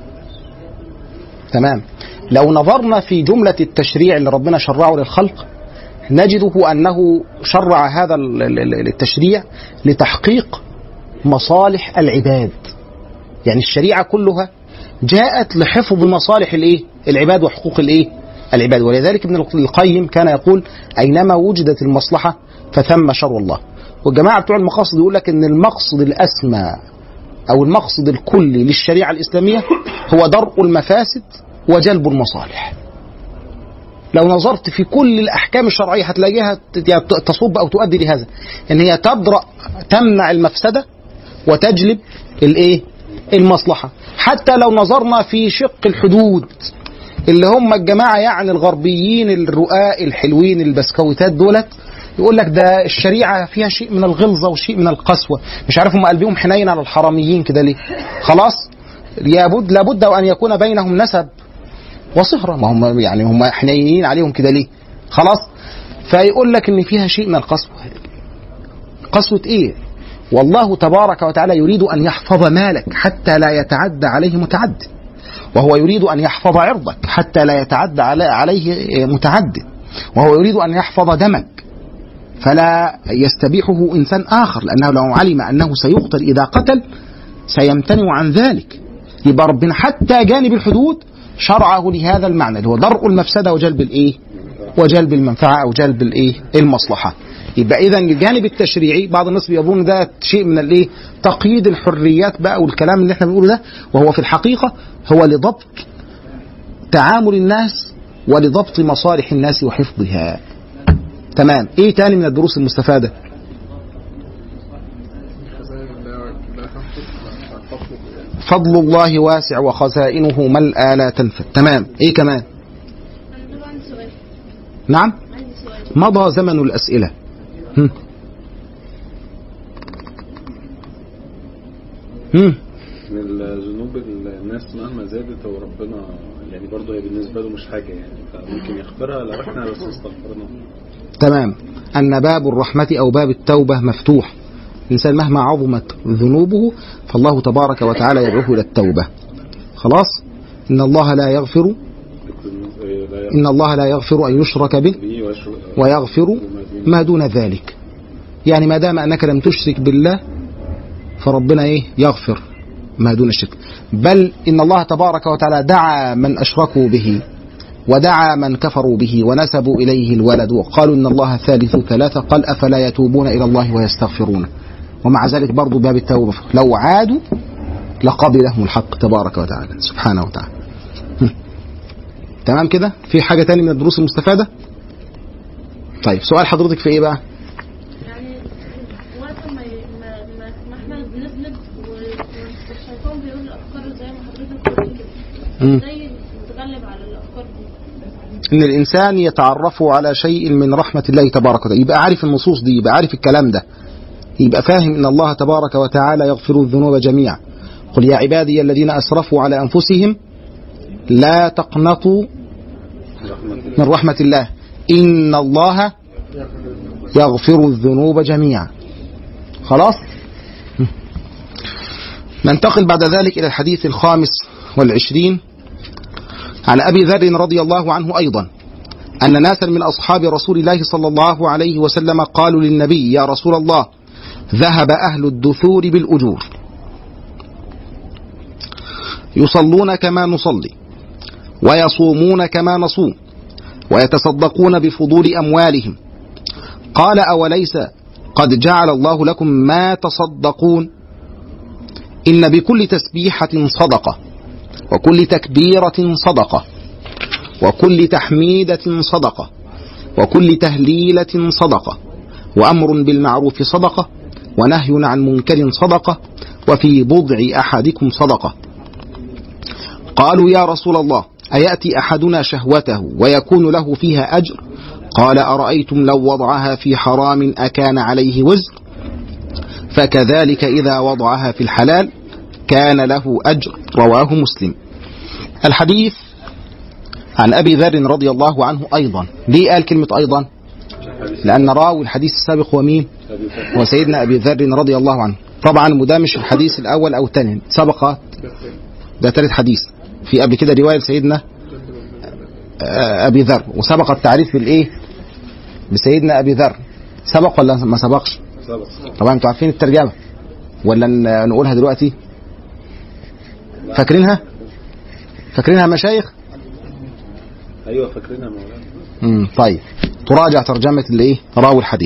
Speaker 3: تمام لو نظرنا في جملة التشريع اللي ربنا شرعه للخلق نجده أنه شرع هذا ال- ال- ال- التشريع لتحقيق مصالح العباد يعني الشريعة كلها جاءت لحفظ مصالح الايه العباد وحقوق الايه العباد ولذلك ابن القيم كان يقول اينما وجدت المصلحة فثم شر الله والجماعة بتوع المقاصد يقول لك ان المقصد الاسمى او المقصد الكلي للشريعه الاسلاميه هو درء المفاسد وجلب المصالح. لو نظرت في كل الاحكام الشرعيه هتلاقيها ت- يعني ت- تصب او تؤدي لهذا ان هي تدرا تمنع المفسده وتجلب الايه؟ المصلحه. حتى لو نظرنا في شق الحدود اللي هم الجماعه يعني الغربيين الرؤاء الحلوين البسكويتات دولت يقول لك ده الشريعه فيها شيء من الغلظه وشيء من القسوه مش عارف هم قلبهم حنين على الحراميين كده ليه خلاص لابد لابد وان يكون بينهم نسب وصهره ما هم يعني هم حنينين عليهم كده ليه خلاص فيقول لك ان فيها شيء من القسوه قسوه ايه والله تبارك وتعالى يريد ان يحفظ مالك حتى لا يتعدى عليه متعدي وهو يريد أن يحفظ عرضك حتى لا يتعدى على- عليه متعد وهو يريد أن يحفظ دمك فلا يستبيحه إنسان آخر لأنه لو علم أنه سيقتل إذا قتل سيمتنع عن ذلك يبقى ربنا حتى جانب الحدود شرعه لهذا المعنى اللي هو درء المفسدة وجلب الإيه وجلب المنفعة أو جلب الإيه المصلحة يبقى إذا الجانب التشريعي بعض الناس بيظن ده شيء من الإيه تقييد الحريات بقى والكلام اللي احنا بنقوله ده وهو في الحقيقة هو لضبط تعامل الناس ولضبط مصالح الناس وحفظها تمام ايه تاني من الدروس المستفادة
Speaker 6: خزائن الله لا تنفذ فضل
Speaker 3: فضل الله واسع وخزائنه ملأى لا تنفد تمام ايه كمان
Speaker 5: أنا طبعا عندي سؤال
Speaker 3: نعم
Speaker 5: عندي سؤال
Speaker 3: مضى زمن الأسئلة هم. هم.
Speaker 6: من الذنوب الناس مهما زادت هو ربنا يعني برضه هي بالنسبه له مش حاجه يعني فممكن يغفرها لو احنا بس استغفرنا
Speaker 3: تمام أن باب الرحمة أو باب التوبة مفتوح الإنسان مهما عظمت ذنوبه فالله تبارك وتعالى يدعوه إلى التوبة خلاص إن الله لا يغفر إن الله لا يغفر أن يشرك به ويغفر ما دون ذلك يعني ما دام أنك لم تشرك بالله فربنا إيه يغفر ما دون الشرك بل إن الله تبارك وتعالى دعا من أشركوا به ودعا من كفروا به ونسبوا إليه الولد وقالوا إن الله ثالث ثلاثة قال أفلا يتوبون إلى الله ويستغفرونه ومع ذلك برضو باب التوبة لو عادوا لقبلهم الحق تبارك وتعالى سبحانه وتعالى هم. تمام كده في حاجة تاني من الدروس المستفادة طيب سؤال حضرتك في ايه بقى
Speaker 5: يعني وقت ما ي- ما ما ما احنا بنذنب و- والشيطان بيقول الافكار زي ما حضرتك قلت كده
Speaker 3: مم.
Speaker 5: ازاي نتغلب على الافكار دي
Speaker 3: ان الانسان يتعرف على شيء من رحمه الله تبارك وتعالى يبقى عارف النصوص دي يبقى عارف الكلام ده يبقى فاهم ان الله تبارك وتعالى يغفر الذنوب جميعا قل يا عبادي الذين اسرفوا على انفسهم لا تقنطوا من رحمه الله ان الله يغفر الذنوب جميعا خلاص ننتقل بعد ذلك الى الحديث الخامس والعشرين عن ابي ذر رضي الله عنه ايضا ان ناسا من اصحاب رسول الله صلى الله عليه وسلم قالوا للنبي يا رسول الله ذهب اهل الدثور بالاجور يصلون كما نصلي ويصومون كما نصوم ويتصدقون بفضول اموالهم قال اوليس قد جعل الله لكم ما تصدقون ان بكل تسبيحه صدقه وكل تكبيرة صدقة وكل تحميدة صدقة وكل تهليلة صدقة وأمر بالمعروف صدقة ونهي عن منكر صدقة وفي بضع أحدكم صدقة قالوا يا رسول الله أيأتي أحدنا شهوته ويكون له فيها أجر قال أرأيتم لو وضعها في حرام أكان عليه وزر فكذلك إذا وضعها في الحلال كان له أجر رواه مسلم الحديث عن أبي ذر رضي الله عنه أيضا ليه قال كلمة أيضا لأن راوي الحديث السابق هو مين هو سيدنا أبي ذر رضي الله عنه طبعا وده مش الحديث الأول أو الثاني سبق ده ثالث حديث في قبل كده رواية سيدنا آه، أبي ذر وسبق التعريف بالإيه بسيدنا أبي ذر سبق ولا ما سبقش طبعا انتوا عارفين الترجمة ولا ن- نقولها دلوقتي فاكرينها فاكرينها مشايخ
Speaker 6: ايوه فاكرينها مولانا
Speaker 3: امم طيب تراجع ترجمة الايه راوي الحديث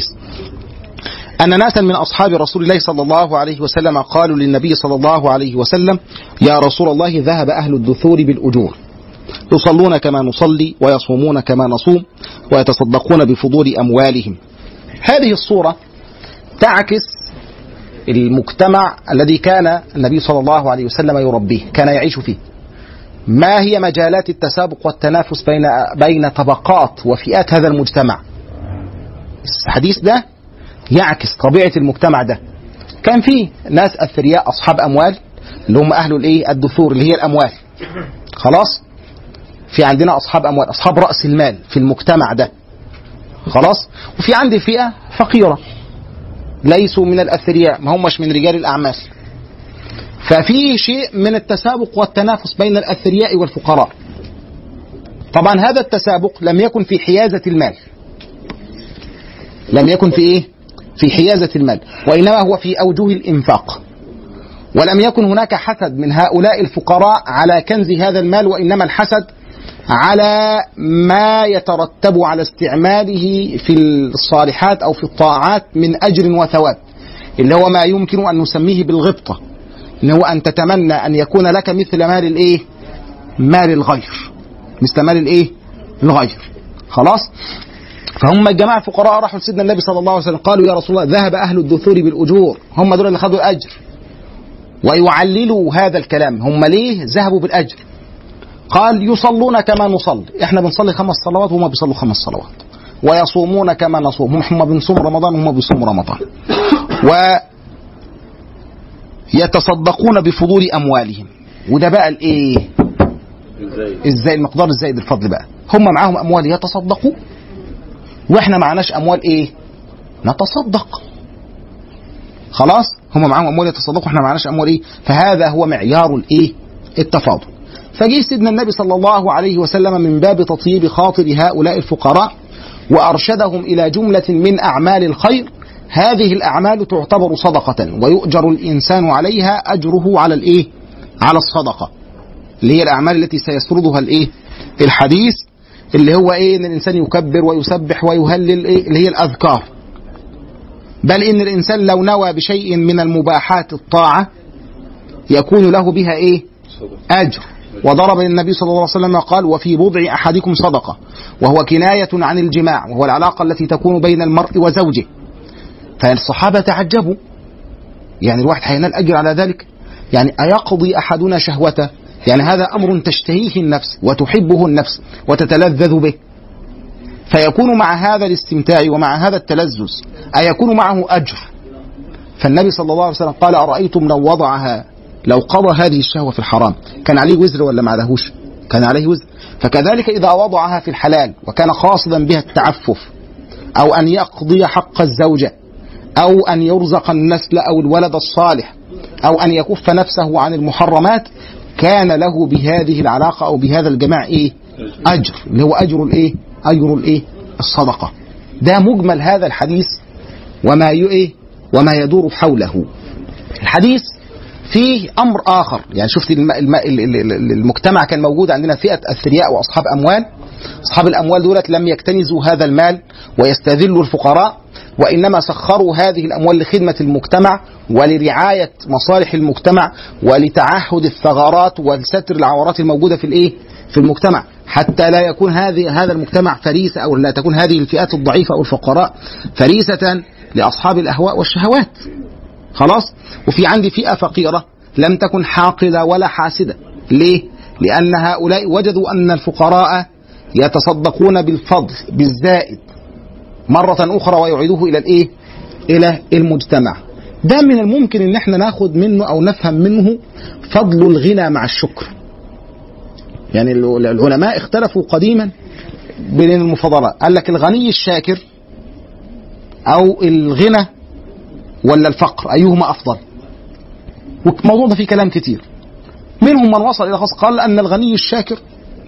Speaker 3: أن ناسا من أصحاب رسول الله صلى الله عليه وسلم قالوا للنبي صلى الله عليه وسلم يا رسول الله ذهب أهل الدثور بالأجور يصلون كما نصلي ويصومون كما نصوم ويتصدقون بفضول أموالهم هذه الصورة تعكس المجتمع الذي كان النبي صلى الله عليه وسلم يربيه كان يعيش فيه ما هي مجالات التسابق والتنافس بين بين طبقات وفئات هذا المجتمع الحديث ده يعكس طبيعة المجتمع ده كان فيه ناس أثرياء أصحاب أموال اللي هم أهل الإيه الدثور اللي هي الأموال خلاص في عندنا أصحاب أموال أصحاب رأس المال في المجتمع ده خلاص وفي عندي فئة فقيرة ليسوا من الأثرياء ما همش من رجال الأعمال ففي شيء من التسابق والتنافس بين الأثرياء والفقراء طبعا هذا التسابق لم يكن في حيازة المال لم يكن في إيه في حيازة المال وإنما هو في أوجه الإنفاق ولم يكن هناك حسد من هؤلاء الفقراء على كنز هذا المال وإنما الحسد على ما يترتب على استعماله في الصالحات أو في الطاعات من أجر وثواب اللي هو ما يمكن أن نسميه بالغبطة ان هو ان تتمنى ان يكون لك مثل مال الايه مال الغير مثل مال الايه الغير خلاص فهم الجماعه الفقراء راحوا لسيدنا النبي صلى الله عليه وسلم قالوا يا رسول الله ذهب اهل الدثور بالاجور هم دول اللي خدوا الاجر ويعللوا هذا الكلام هم ليه ذهبوا بالاجر قال يصلون كما نصلي احنا بنصلي خمس صلوات وهم بيصلوا خمس صلوات ويصومون كما نصوم هم هم بنصوم رمضان وهم بيصوموا رمضان و يتصدقون بفضول اموالهم وده بقى الايه
Speaker 6: ازاي
Speaker 3: ازاي المقدار الزائد الفضل بقى هم معاهم اموال يتصدقوا واحنا معناش اموال ايه نتصدق خلاص هم معاهم اموال يتصدقوا احنا معناش اموال ايه فهذا هو معيار الايه التفاضل فجه سيدنا النبي صلى الله عليه وسلم من باب تطيب خاطر هؤلاء الفقراء وارشدهم الى جمله من اعمال الخير هذه الاعمال تعتبر صدقه ويؤجر الانسان عليها اجره على الايه على الصدقه اللي هي الاعمال التي سيسردها الايه الحديث اللي هو ايه ان الانسان يكبر ويسبح ويهلل ايه اللي هي الاذكار بل ان الانسان لو نوى بشيء من المباحات الطاعه يكون له بها ايه اجر وضرب النبي صلى الله عليه وسلم قال وفي بضع احدكم صدقه وهو كنايه عن الجماع وهو العلاقه التي تكون بين المرء وزوجه فالصحابه تعجبوا يعني الواحد هينال اجر على ذلك يعني ايقضي احدنا شهوته يعني هذا امر تشتهيه النفس وتحبه النفس وتتلذذ به فيكون مع هذا الاستمتاع ومع هذا التلذذ أيكون معه أجر فالنبي صلى الله عليه وسلم قال أرأيتم لو وضعها لو قضى هذه الشهوة في الحرام كان عليه وزر ولا ما عليهوش كان عليه وزر فكذلك إذا وضعها في الحلال وكان قاصدا بها التعفف أو أن يقضي حق الزوجة أو أن يرزق النسل أو الولد الصالح أو أن يكف نفسه عن المحرمات كان له بهذه العلاقة أو بهذا الجماع إيه أجر اللي هو أجر الإيه أجر الإيه الصدقة ده مجمل هذا الحديث وما إيه وما يدور حوله الحديث فيه امر اخر يعني شفت الم... الم... المجتمع كان موجود عندنا فئه اثرياء واصحاب اموال اصحاب الاموال دولت لم يكتنزوا هذا المال ويستذلوا الفقراء وانما سخروا هذه الاموال لخدمه المجتمع ولرعايه مصالح المجتمع ولتعهد الثغرات ولستر العورات الموجوده في الايه في المجتمع حتى لا يكون هذه هذا المجتمع فريسه او لا تكون هذه الفئات الضعيفه او الفقراء فريسه لاصحاب الاهواء والشهوات خلاص وفي عندي فئة فقيرة لم تكن حاقدة ولا حاسدة ليه؟ لأن هؤلاء وجدوا أن الفقراء يتصدقون بالفضل بالزائد مرة أخرى ويعيدوه إلى الإيه؟ إلى المجتمع ده من الممكن ان احنا ناخد منه او نفهم منه فضل الغنى مع الشكر يعني العلماء اختلفوا قديما بين المفاضلات قال لك الغني الشاكر او الغنى ولا الفقر أيهما أفضل والموضوع ده فيه كلام كتير منهم من وصل إلى خاص قال أن الغني الشاكر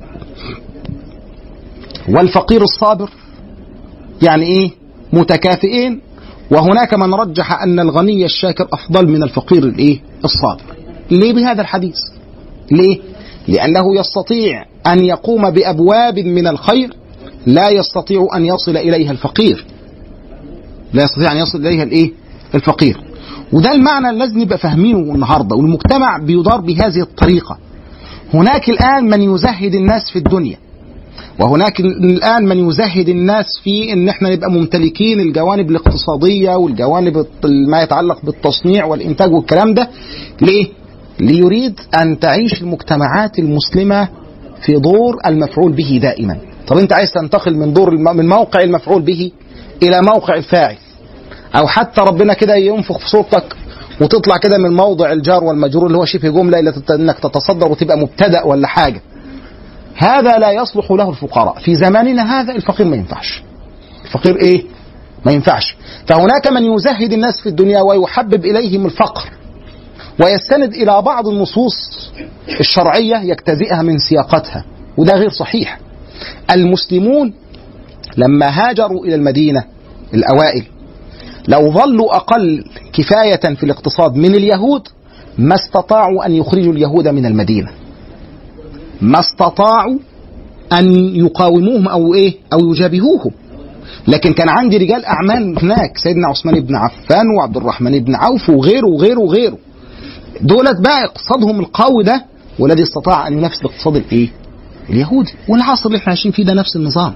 Speaker 3: والفقير الصابر يعني إيه متكافئين وهناك من رجح أن الغني الشاكر أفضل من الفقير الإيه الصابر ليه بهذا الحديث ليه لأنه يستطيع أن يقوم بأبواب من الخير لا يستطيع أن يصل إليها الفقير لا يستطيع أن يصل إليها الإيه الفقير وده المعنى اللي لازم نبقى فاهمينه النهارده والمجتمع بيدار بهذه الطريقه هناك الان من يزهد الناس في الدنيا وهناك الان من يزهد الناس في ان احنا نبقى ممتلكين الجوانب الاقتصاديه والجوانب ما يتعلق بالتصنيع والانتاج والكلام ده ليه ليريد ان تعيش المجتمعات المسلمه في دور المفعول به دائما طب انت عايز تنتقل من دور من موقع المفعول به الى موقع الفاعل او حتى ربنا كده ينفخ في صورتك وتطلع كده من موضع الجار والمجرور اللي هو شبه جمله الى انك تتصدر وتبقى مبتدا ولا حاجه هذا لا يصلح له الفقراء في زماننا هذا الفقير ما ينفعش الفقير ايه ما ينفعش فهناك من يزهد الناس في الدنيا ويحبب اليهم الفقر ويستند الى بعض النصوص الشرعيه يجتزئها من سياقتها وده غير صحيح المسلمون لما هاجروا الى المدينه الاوائل لو ظلوا أقل كفاية في الاقتصاد من اليهود ما استطاعوا أن يخرجوا اليهود من المدينة ما استطاعوا أن يقاوموهم أو إيه أو يجابهوهم لكن كان عندي رجال أعمال هناك سيدنا عثمان بن عفان وعبد الرحمن بن عوف وغيره وغيره وغيره دولت بقى اقتصادهم القوي ده والذي استطاع أن ينافس الاقتصاد الإيه اليهودي والعصر اللي احنا عايشين فيه ده نفس النظام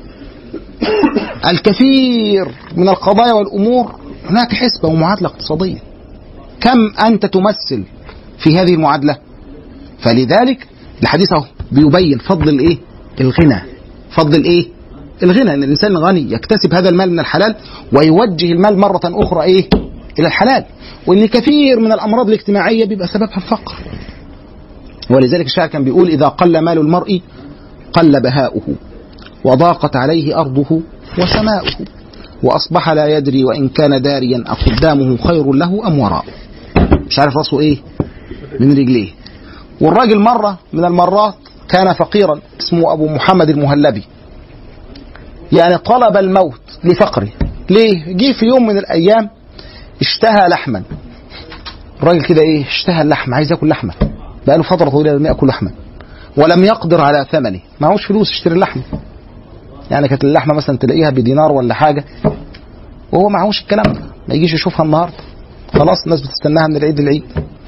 Speaker 3: الكثير من القضايا والأمور هناك حسبة ومعادلة اقتصادية كم أنت تمثل في هذه المعادلة فلذلك الحديث اهو بيبين فضل الايه الغنى فضل الايه الغنى ان الانسان غني يكتسب هذا المال من الحلال ويوجه المال مرة اخرى ايه الى الحلال وان كثير من الامراض الاجتماعية بيبقى سببها الفقر ولذلك الشاعر كان بيقول اذا قل مال المرء قل بهاؤه وضاقت عليه ارضه وسماؤه وأصبح لا يدري وإن كان داريا أقدامه خير له أم وراء مش عارف راسه إيه من رجليه والراجل مرة من المرات كان فقيرا اسمه أبو محمد المهلبي يعني طلب الموت لفقره ليه جه في يوم من الأيام اشتهى لحما الراجل كده ايه اشتهى اللحم عايز ياكل لحمه بقاله فتره طويله لم ياكل لحمه ولم يقدر على ثمنه معهوش فلوس يشتري اللحمه يعني كانت اللحمه مثلا تلاقيها بدينار ولا حاجه وهو معهوش الكلام ده ما يجيش يشوفها النهارده خلاص الناس بتستناها من العيد للعيد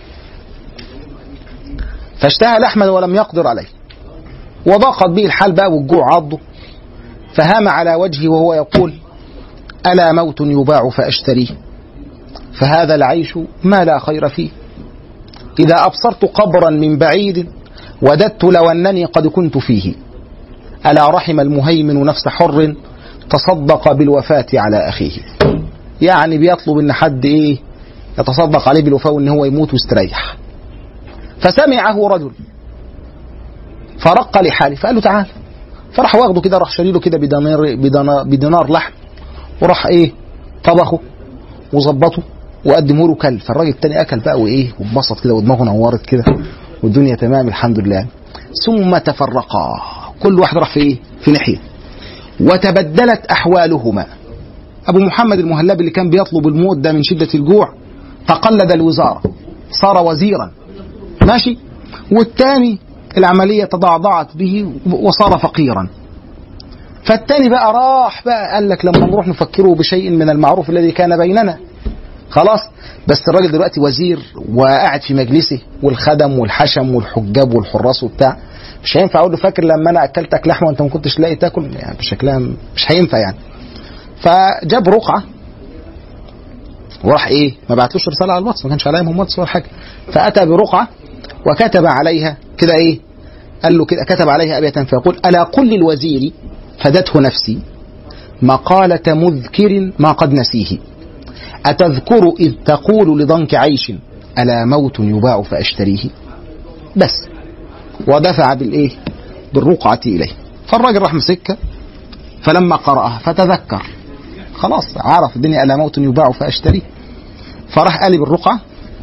Speaker 3: فاشتهى لحما ولم يقدر عليه وضاقت به الحال بقى والجوع عضه فهام على وجهه وهو يقول ألا موت يباع فأشتريه فهذا العيش ما لا خير فيه إذا أبصرت قبرا من بعيد وددت لو أنني قد كنت فيه ألا رحم المهيمن نفس حر تصدق بالوفاة على أخيه يعني بيطلب إن حد إيه يتصدق عليه بالوفاة وإن هو يموت ويستريح فسمعه رجل فرق لحاله فقال له تعال فراح واخده كده راح شاري له كده بدينار بدينار, بدينار لحم وراح ايه طبخه وظبطه وقدمه له كل فالراجل التاني اكل بقى وايه واتبسط كده ودماغه نورت كده والدنيا تمام الحمد لله ثم تفرقا كل واحد راح في ايه في ناحيه وتبدلت احوالهما ابو محمد المهلبي اللي كان بيطلب الموت ده من شده الجوع تقلد الوزاره صار وزيرا ماشي والتاني العملية تضعضعت به وصار فقيرا فالتاني بقى راح بقى قال لك لما نروح نفكره بشيء من المعروف الذي كان بيننا خلاص بس الراجل دلوقتي وزير وقاعد في مجلسه والخدم والحشم والحجاب والحراس وبتاع مش هينفع اقول له فاكر لما انا اكلتك لحمه وانت ما كنتش لاقي تاكل يعني بشكلها مش هينفع يعني فجاب رقعه وراح ايه ما بعتلوش رساله على الواتس ما كانش عليهم واتس ولا حاجه فاتى برقعه وكتب عليها كده ايه قال له كده كتب عليها ابية فيقول الا قل للوزير فدته نفسي مقالة مذكر ما قد نسيه أتذكر إذ تقول لضنك عيش ألا موت يباع فأشتريه بس ودفع بالإيه بالرقعة إليه فالراجل راح مسكها فلما قرأها فتذكر خلاص عرف الدنيا ألا موت يباع فأشتريه فراح قال بالرقعة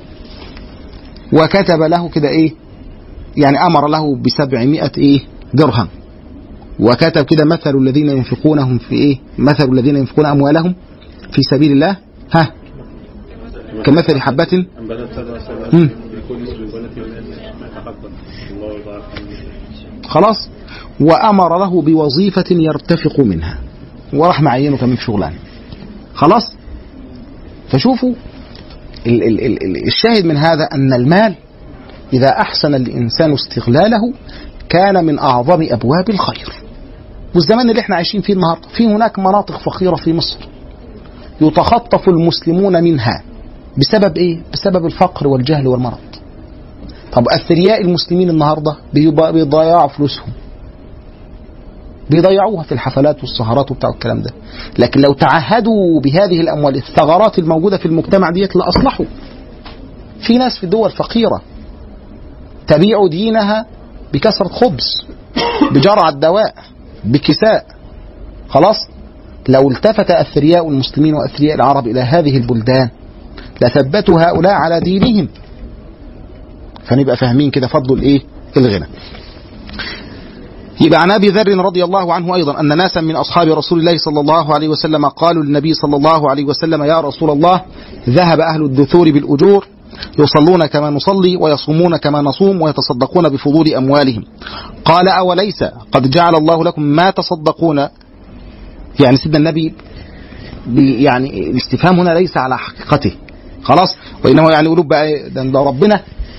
Speaker 3: وكتب له كده ايه يعني امر له بسبعمائة ايه درهم وكتب كده مثل الذين ينفقونهم في ايه مثل الذين ينفقون اموالهم في سبيل الله ها كمثل حبة
Speaker 6: أنبتت سبع سبع
Speaker 3: مم.
Speaker 6: بكل سلسلة ما تقدم الله يضاعف
Speaker 3: خلاص وامر له بوظيفة يرتفق منها وراح معينه كمان في شغلانه خلاص فشوفوا ال ال ال ال الشاهد من هذا أن المال إذا أحسن الإنسان استغلاله كان من أعظم أبواب الخير والزمان اللي احنا عايشين فيه النهارده في هناك مناطق فقيرة في مصر يتخطف المسلمون منها بسبب ايه؟ بسبب الفقر والجهل والمرض. طب اثرياء المسلمين النهارده بيض- بيضيعوا فلوسهم. بيضيعوها في الحفلات والسهرات وبتاع الكلام ده. لكن لو تعهدوا بهذه الاموال الثغرات الموجوده في المجتمع ديت لاصلحوا. في ناس في الدول فقيره تبيع دينها بكسرة خبز بجرعة دواء بكساء خلاص لو التفت أثرياء المسلمين وأثرياء العرب إلى هذه البلدان لثبتوا هؤلاء على دينهم فنبقى فاهمين كده فضل الايه الغنى يبقى عن ابي ذر رضي الله عنه ايضا ان ناسا من اصحاب رسول الله صلى الله عليه وسلم قالوا للنبي صلى الله عليه وسلم يا رسول الله ذهب اهل الدثور بالاجور يصلون كما نصلي ويصومون كما نصوم ويتصدقون بفضول اموالهم قال اوليس قد جعل الله لكم ما تصدقون يعني سيدنا النبي بي- يعني الاستفهام هنا ليس على حقيقته خلاص وانما يعني قلوب بقى إيه؟ ده ده ربنا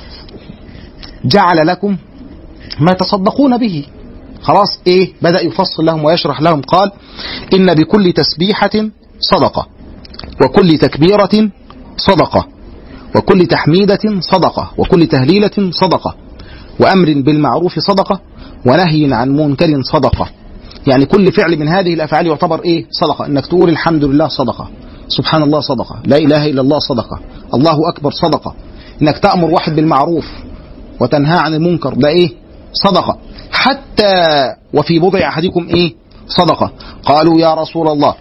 Speaker 3: جعل لكم ما تصدقون به خلاص ايه بدا يفصل لهم ويشرح لهم قال ان بكل تسبيحه صدقه وكل تكبيره صدقه وكل تحميده صدقه وكل تهليله صدقه وامر بالمعروف صدقه ونهي عن منكر صدقه يعني كل فعل من هذه الافعال يعتبر ايه صدقه انك تقول الحمد لله صدقه سبحان الله صدقه لا اله الا الله صدقه الله اكبر صدقه انك تامر واحد بالمعروف وتنهى عن المنكر ده ايه صدقه حتى وفي بضع احدكم ايه صدقه قالوا يا رسول الله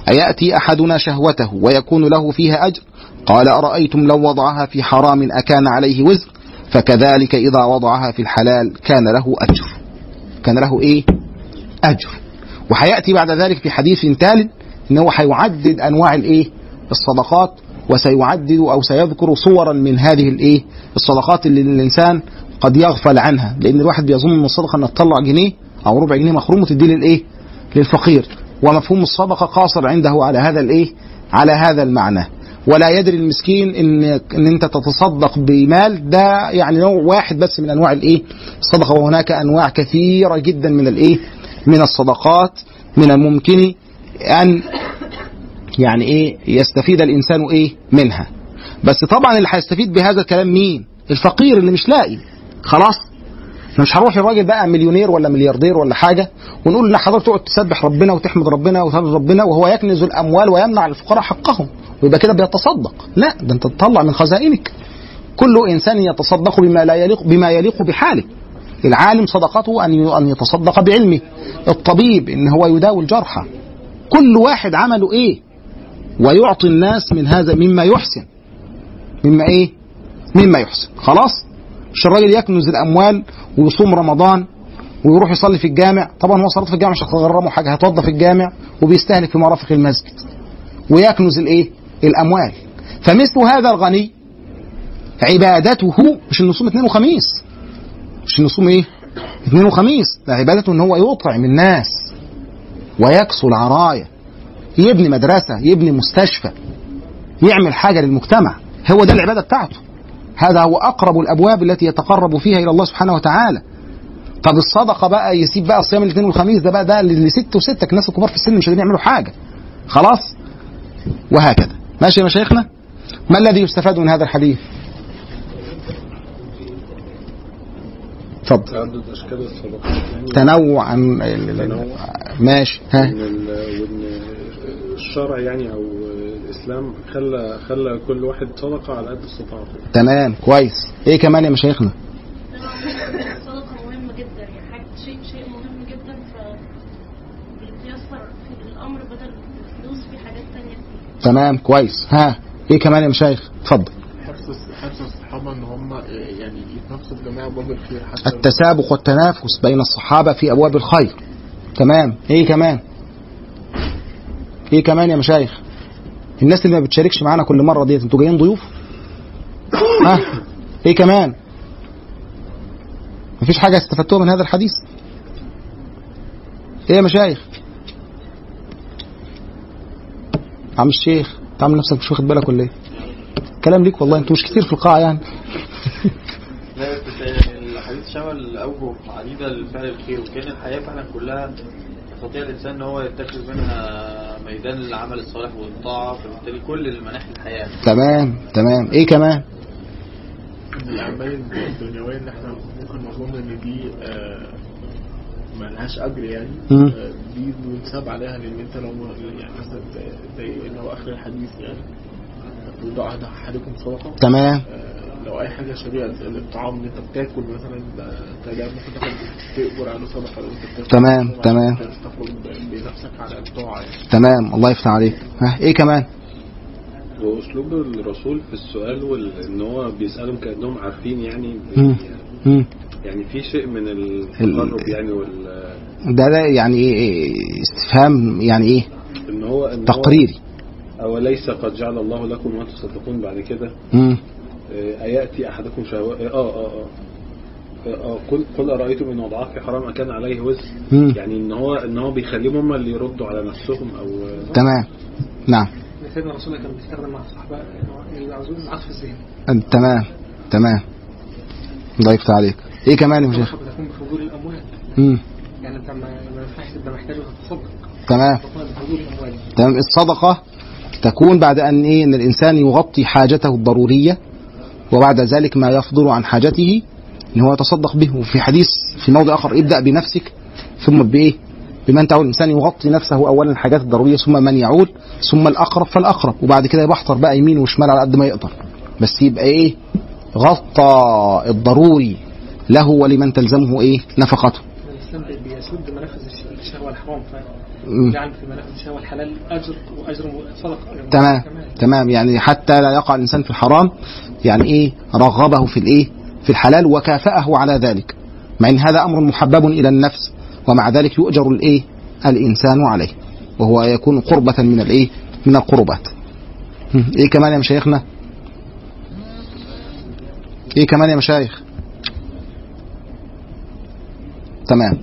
Speaker 3: أيأتي أحدنا شهوته ويكون له فيها أجر قال أرأيتم لو وضعها في حرام أكان عليه وزر فكذلك إذا وضعها في الحلال كان له أجر كان له إيه أجر وهيأتي بعد ذلك في حديث تال إنه هيعدد أنواع الإيه الصدقات وسيعدد أو سيذكر صورا من هذه الإيه الصدقات اللي الإنسان قد يغفل عنها لأن الواحد بيظن من الصدقة أن تطلع جنيه أو ربع جنيه مخروم وتديه للإيه للفقير ومفهوم الصدقة قاصر عنده على هذا الإيه على هذا المعنى ولا يدري المسكين ان ان انت تتصدق بمال ده يعني نوع واحد بس من انواع الايه الصدقه وهناك انواع كثيره جدا من الايه من الصدقات من الممكن ان يعني ايه يستفيد الانسان ايه منها بس طبعا اللي هيستفيد بهذا الكلام مين الفقير اللي مش لاقي خلاص احنا مش هنروح الراجل بقى مليونير ولا ملياردير ولا حاجه ونقول له حضرتك تقعد تسبح ربنا وتحمد ربنا وتعبد ربنا وهو يكنز الاموال ويمنع الفقراء حقهم ويبقى كده بيتصدق لا ده انت تطلع من خزائنك كل انسان يتصدق بما لا يليق بما يليق بحاله العالم صدقته ان ان يتصدق بعلمه الطبيب ان هو يداوي الجرحى كل واحد عمله ايه ويعطي الناس من هذا مما يحسن مما ايه مما يحسن خلاص مش الراجل يكنز الاموال ويصوم رمضان ويروح يصلي في الجامع طبعا هو صلاه في الجامع مش هتغرمه حاجه هيتوضى في الجامع وبيستهلك في مرافق المسجد ويكنز الايه الاموال فمثل هذا الغني عبادته مش انه يصوم اثنين وخميس مش انه يصوم ايه اثنين وخميس ده عبادته ان هو يطعم الناس ويكسو العرايا يبني مدرسه يبني مستشفى يعمل حاجه للمجتمع هو ده العباده بتاعته هذا هو اقرب الابواب التي يتقرب فيها الى الله سبحانه وتعالى طب الصدقه بقى يسيب بقى صيام الاثنين والخميس ده بقى ده لست وستك الناس الكبار في السن مش قادرين يعملوا حاجه خلاص وهكذا ماشي يا مشايخنا ما الذي يستفاد من هذا الحديث اتفضل
Speaker 6: تعدد اشكال الصدقات يعني
Speaker 3: تنوع عن
Speaker 6: تنوع.
Speaker 3: ماشي ها
Speaker 6: وان ال- وان الشرع يعني او الاسلام خلى خلى كل واحد صدقه على قد استطاعته
Speaker 3: تمام كويس ايه كمان يا مشايخنا
Speaker 5: الصدقة مهمة جدا يعني حاجة شيء شيء مهم جدا ف بيتيسر في الأمر بدل الفلوس في حاجات تانية كتير
Speaker 3: تمام كويس ها ايه كمان يا مشايخ اتفضل
Speaker 8: حرص حرص الصحابه ان هم يعني يتنافسوا بجميع ابواب الخير حتى
Speaker 3: التسابق والتنافس بين الصحابه في ابواب الخير تمام ايه كمان ايه كمان يا مشايخ الناس اللي ما بتشاركش معانا كل مره ديت انتوا جايين ضيوف ها ايه كمان مفيش حاجه استفدتوها من هذا الحديث ايه يا مشايخ عم الشيخ تعمل نفسك مش واخد بالك ولا ايه كلام ليك والله انتوا مش كتير في القاعه يعني
Speaker 7: لا بس يعني الحديث شمل اوجه عديده لفعل الخير وكان الحياه فعلا كلها يستطيع الانسان ان هو يتخذ منها ميدان للعمل الصالح والطاعه فبالتالي كل المناحي الحياه
Speaker 3: تمام تمام ايه كمان
Speaker 8: من الاعمال الدنيويه اللي احنا ممكن نظن ان دي آه، ملهاش اجر يعني
Speaker 3: مم.
Speaker 8: آه، دي بنساب عليها لان انت لو يعني مثلا زي- زي اللي هو اخر الحديث يعني توضع أحد- احدكم صدقه
Speaker 3: تمام
Speaker 8: آه، لو اي حاجه شبيهه زي الطعام اللي انت بتاكل مثلا آه، انت ده ممكن تاخد تقبر على صدقه لو انت بتاكل
Speaker 3: تمام، تمام.
Speaker 8: تاخد بنفسك على الطاعه يعني
Speaker 3: تمام الله يفتح عليك ها ايه كمان
Speaker 6: واسلوب الرسول في السؤال وان هو بيسالهم كانهم عارفين يعني
Speaker 3: مم. مم.
Speaker 6: يعني في شيء من التقرب يعني وال
Speaker 3: ده ده يعني ايه إيه استفهام يعني ايه
Speaker 6: ان هو ان هو
Speaker 3: تقريري
Speaker 6: اوليس قد جعل الله لكم ما تصدقون بعد كده
Speaker 3: مم.
Speaker 6: آه، اياتي احدكم شهوة اه اه اه آه، قل قل ارايتم ان وضعها في حرام اكان عليه وزر
Speaker 3: مم.
Speaker 6: يعني ان هو ان هو بيخليهم هم اللي يردوا على نفسهم او
Speaker 3: تمام نعم
Speaker 9: سيدنا رسول الله كان بيستخدم مع الصحابة يعزون العطف الذهني
Speaker 3: تمام تمام الله يفتح عليك ايه كمان يا شيخ
Speaker 9: الصدقة تكون بفضول الأموال
Speaker 3: مم.
Speaker 9: يعني أنت ما ما ينفعش تبقى محتاج تتصدق
Speaker 3: تمام
Speaker 9: تكون بفضول الأموال
Speaker 3: تمام الصدقة تكون بعد أن إيه أن الإنسان يغطي حاجته الضرورية وبعد ذلك ما يفضل عن حاجته أن هو يتصدق به وفي حديث في موضع آخر ابدأ بنفسك ثم بإيه بمن تعول الإنسان يغطي نفسه أولا الحاجات الضرورية ثم من يعول ثم الأقرب فالأقرب وبعد كده يبحثر بقى يمين وشمال على قد ما يقدر بس يبقى إيه غطى الضروري له ولمن تلزمه إيه نفقته
Speaker 9: الإسلام بيسد منافذ الشهوة الحرام
Speaker 3: مم.
Speaker 9: فجعل في منافذ الشهوة الحلال أجر وأجر صدقة
Speaker 3: تمام
Speaker 9: كمان.
Speaker 3: تمام يعني حتى لا يقع الانسان في الحرام يعني ايه رغبه في الايه في الحلال وكافأه على ذلك مع ان هذا امر محبب الى النفس ومع ذلك يؤجر الايه الانسان عليه وهو يكون قربة من الايه من القربات هم، ايه كمان يا مشايخنا ايه كمان يا مشايخ تمام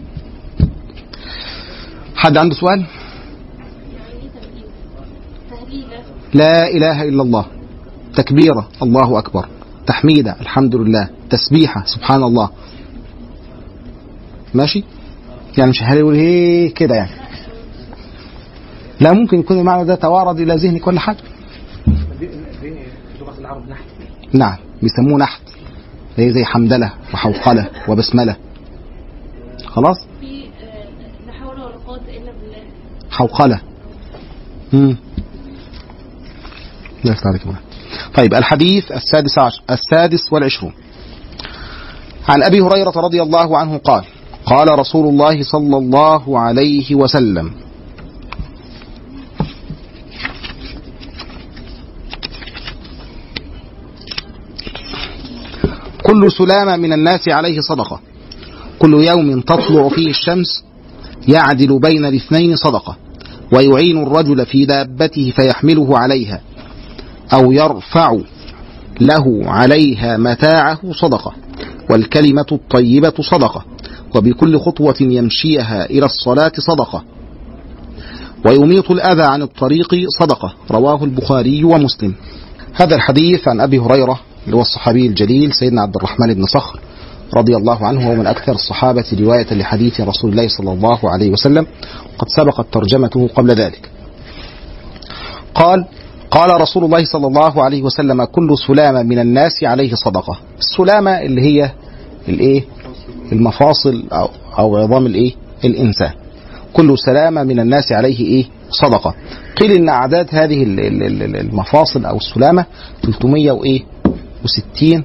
Speaker 3: حد عنده سؤال
Speaker 5: يعني ايه تهليل تهليلة
Speaker 3: لا إله إلا الله تكبيرة الله أكبر تحميدة الحمد لله تسبيحة سبحان الله ماشي يعني مش هيقول هي كده يعني لا ممكن يكون المعنى ده توارد إلى ذهنك ولا حاجة
Speaker 9: دي دي لغة العرب نحت
Speaker 3: نعم بيسموه نحت هي زي حمدلة وحوقلة وبسملة خلاص
Speaker 5: في آه، لا حول ولا قوة إلا بالله
Speaker 3: حوقلة مم. لا يفتح عليك بقى. طيب الحديث السادس عشر السادس والعشرون عن أبي هريرة رضي الله عنه قال قال رسول الله صلى الله عليه وسلم كل سلامة من الناس عليه صدقة كل يوم تطلع فيه الشمس يعدل بين الاثنين صدقة ويعين الرجل في دابته فيحمله عليها أو يرفع له عليها متاعه صدقة والكلمة الطيبة صدقة وبكل خطوة يمشيها إلى الصلاة صدقة ويميط الأذى عن الطريق صدقة رواه البخاري ومسلم هذا الحديث عن أبي هريرة اللي هو الصحابي الجليل سيدنا عبد الرحمن بن صخر رضي الله عنه وهو من أكثر الصحابة رواية لحديث رسول الله صلى الله عليه وسلم قد سبقت ترجمته قبل ذلك قال قال رسول الله صلى الله عليه وسلم كل سلامة من الناس عليه صدقة السلامة اللي هي الايه المفاصل أو, أو عظام الايه الإنسان كل سلامة من الناس عليه ايه صدقة قيل ان اعداد هذه ال- ال- ال- المفاصل او السلامة 300 وايه و60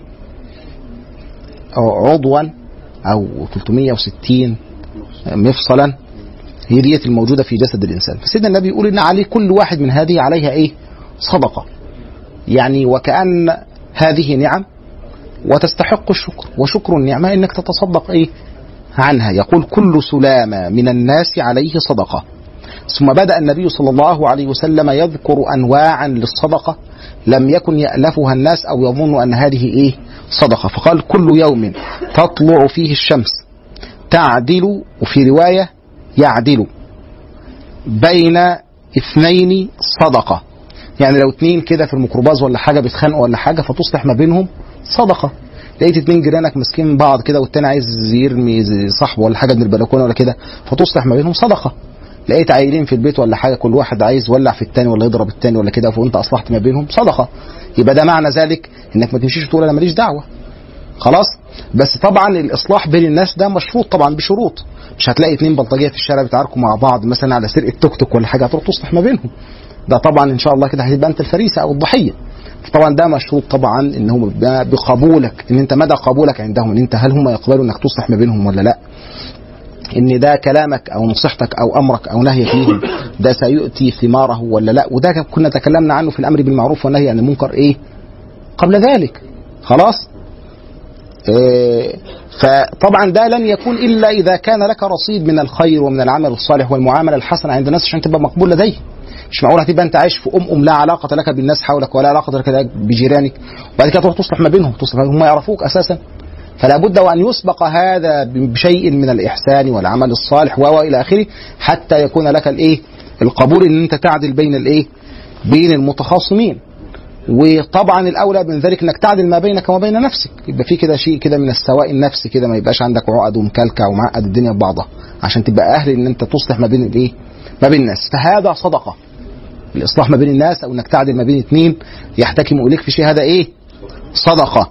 Speaker 3: أو عضوا او 360 مفصلا هي ديت الموجودة في جسد الإنسان فسيدنا النبي يقول إن عليه كل واحد من هذه عليها إيه صدقة يعني وكأن هذه نعم وتستحق الشكر وشكر النعمة إنك تتصدق إيه عنها يقول كل سلامة من الناس عليه صدقة ثم بدأ النبي صلى الله عليه وسلم يذكر أنواعا للصدقة لم يكن يألفها الناس أو يظن أن هذه إيه صدقة فقال كل يوم تطلع فيه الشمس تعدل وفي رواية يعدل بين اثنين صدقة يعني لو اتنين كده في الميكروباص ولا حاجة بيتخانقوا ولا حاجة فتصلح ما بينهم صدقة لقيت اتنين جيرانك ماسكين من بعض كده والتاني عايز يرمي زي صاحبه ولا حاجة من البلكونة ولا كده فتصلح ما بينهم صدقة لقيت عيلين في البيت ولا حاجة كل واحد عايز يولع في التاني ولا يضرب التاني ولا كده فانت اصلحت ما بينهم صدقة يبقى ده معنى ذلك انك ما تمشيش تقول انا ماليش دعوة خلاص بس طبعا الاصلاح بين الناس ده مشروط طبعا بشروط مش هتلاقي اتنين بلطجيه في الشارع بيتعاركوا مع بعض مثلا على سرقه توك توك ولا حاجه هتروح تصلح ما بينهم ده طبعا ان شاء الله كده هتبقى انت الفريسه او الضحيه طبعا ده مشروط طبعا ان هم بقبولك ان انت مدى قبولك عندهم ان انت هل هم يقبلوا انك تصلح ما بينهم ولا لا ان ده كلامك او نصيحتك او امرك او نهيك ليهم ده سيؤتي ثماره ولا لا وده كنا تكلمنا عنه في الامر بالمعروف والنهي عن المنكر ايه قبل ذلك خلاص إيه، فطبعا ده لن يكون الا اذا كان لك رصيد من الخير ومن العمل الصالح والمعامله الحسنه عند الناس عشان تبقى مقبول لديه مش معقول هتبقى انت عايش في ام ام لا علاقه لك بالناس حولك ولا علاقه لك بجيرانك وبعد كده تروح تصلح ما بينهم تصلح هم يعرفوك اساسا فلا بد وان يسبق هذا بشيء من الاحسان والعمل الصالح و الى اخره حتى يكون لك الايه القبول ان انت تعدل بين الايه بين المتخاصمين وطبعا الاولى من ذلك انك تعدل ما بينك وما بين نفسك يبقى في كده شيء كده من السواء النفسي كده ما يبقاش عندك عقد ومكلكع ومعقد الدنيا ببعضها عشان تبقى اهل ان انت تصلح ما بين الايه ما بين الناس فهذا صدقه الاصلاح ما بين الناس او انك تعدل ما بين اثنين يحتكموا اليك في شيء هذا ايه صدقه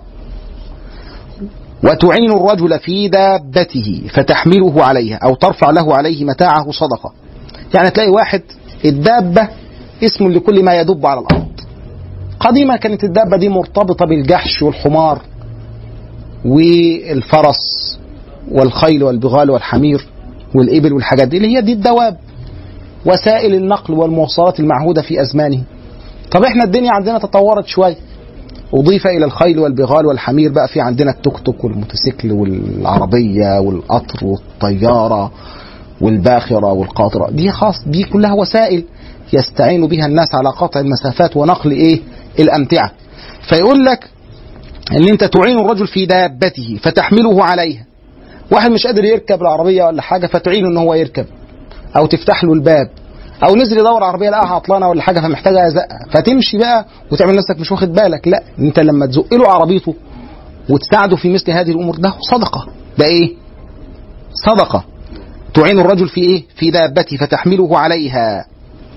Speaker 3: وتعين الرجل في دابته فتحمله عليها او ترفع له عليه متاعه صدقه يعني تلاقي واحد الدابه اسم لكل ما يدب على الارض قديما كانت الدابة دي مرتبطة بالجحش والحمار والفرس والخيل والبغال والحمير والإبل والحاجات دي اللي هي دي الدواب وسائل النقل والمواصلات المعهودة في أزمانه طب احنا الدنيا عندنا تطورت شوية أضيف إلى الخيل والبغال والحمير بقى في عندنا التوك توك والموتوسيكل والعربية والقطر والطيارة والباخرة والقاطرة دي خاص دي كلها وسائل يستعين بها الناس على قطع المسافات ونقل ايه الأمتعة فيقول لك ان انت تعين الرجل في دابته فتحمله عليها واحد مش قادر يركب العربية ولا حاجة فتعينه ان هو يركب او تفتح له الباب او نزل يدور عربيه لقاها عطلانه ولا حاجه فمحتاجه زقه فتمشي بقى وتعمل نفسك مش واخد بالك لا انت لما تزق له عربيته وتساعده في مثل هذه الامور ده صدقه ده ايه صدقه تعين الرجل في ايه في دابته فتحمله عليها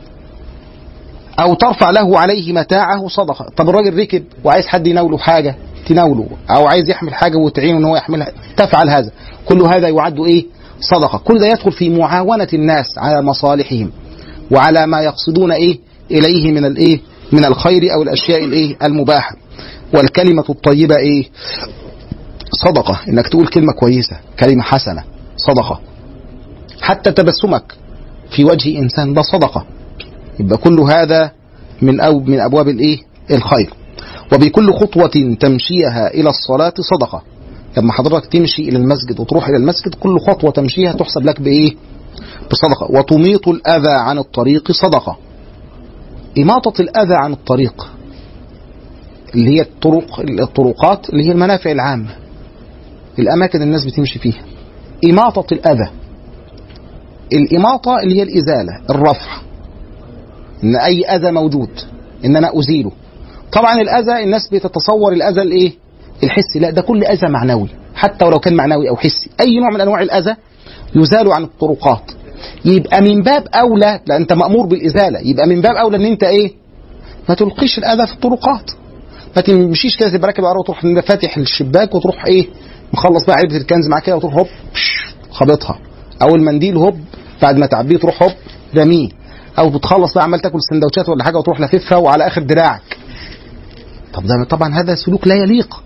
Speaker 3: او ترفع له عليه متاعه صدقه طب الراجل ركب وعايز حد يناوله حاجه تناوله او عايز يحمل حاجه وتعينه ان هو يحملها تفعل هذا كل هذا يعد ايه صدقه كل ده يدخل في معاونه الناس على مصالحهم وعلى ما يقصدون ايه اليه من الايه من الخير او الاشياء الايه المباحه والكلمه الطيبه ايه صدقه انك تقول كلمه كويسه كلمه حسنه صدقه حتى تبسمك في وجه انسان ده صدقه يبقى كل هذا من أو من ابواب الايه الخير وبكل خطوه تمشيها الى الصلاه صدقه لما حضرتك تمشي الى المسجد وتروح الى المسجد كل خطوه تمشيها تحسب لك بايه بصدقة وتميط الأذى عن الطريق صدقة إماطة الأذى عن الطريق اللي هي الطرق الطرقات اللي هي المنافع العامة الأماكن الناس بتمشي فيها إماطة الأذى الإماطة اللي هي الإزالة الرفع إن أي أذى موجود إن أنا أزيله طبعا الأذى الناس بتتصور الأذى الإيه الحسي لا ده كل أذى معنوي حتى ولو كان معنوي أو حسي أي نوع من أنواع الأذى يزال عن الطرقات يبقى من باب اولى لا انت مامور بالازاله يبقى من باب اولى ان انت ايه ما تلقيش الاذى في الطرقات ما تمشيش كده تبقى راكب عربيه وتروح فاتح الشباك وتروح ايه مخلص بقى علبه الكنز معاك كده وتروح هوب خابطها او المنديل هوب بعد ما تعبيه تروح هوب رميه او بتخلص بقى عمال تاكل سندوتشات ولا حاجه وتروح لففها وعلى اخر دراعك طب ده طبعا هذا سلوك لا يليق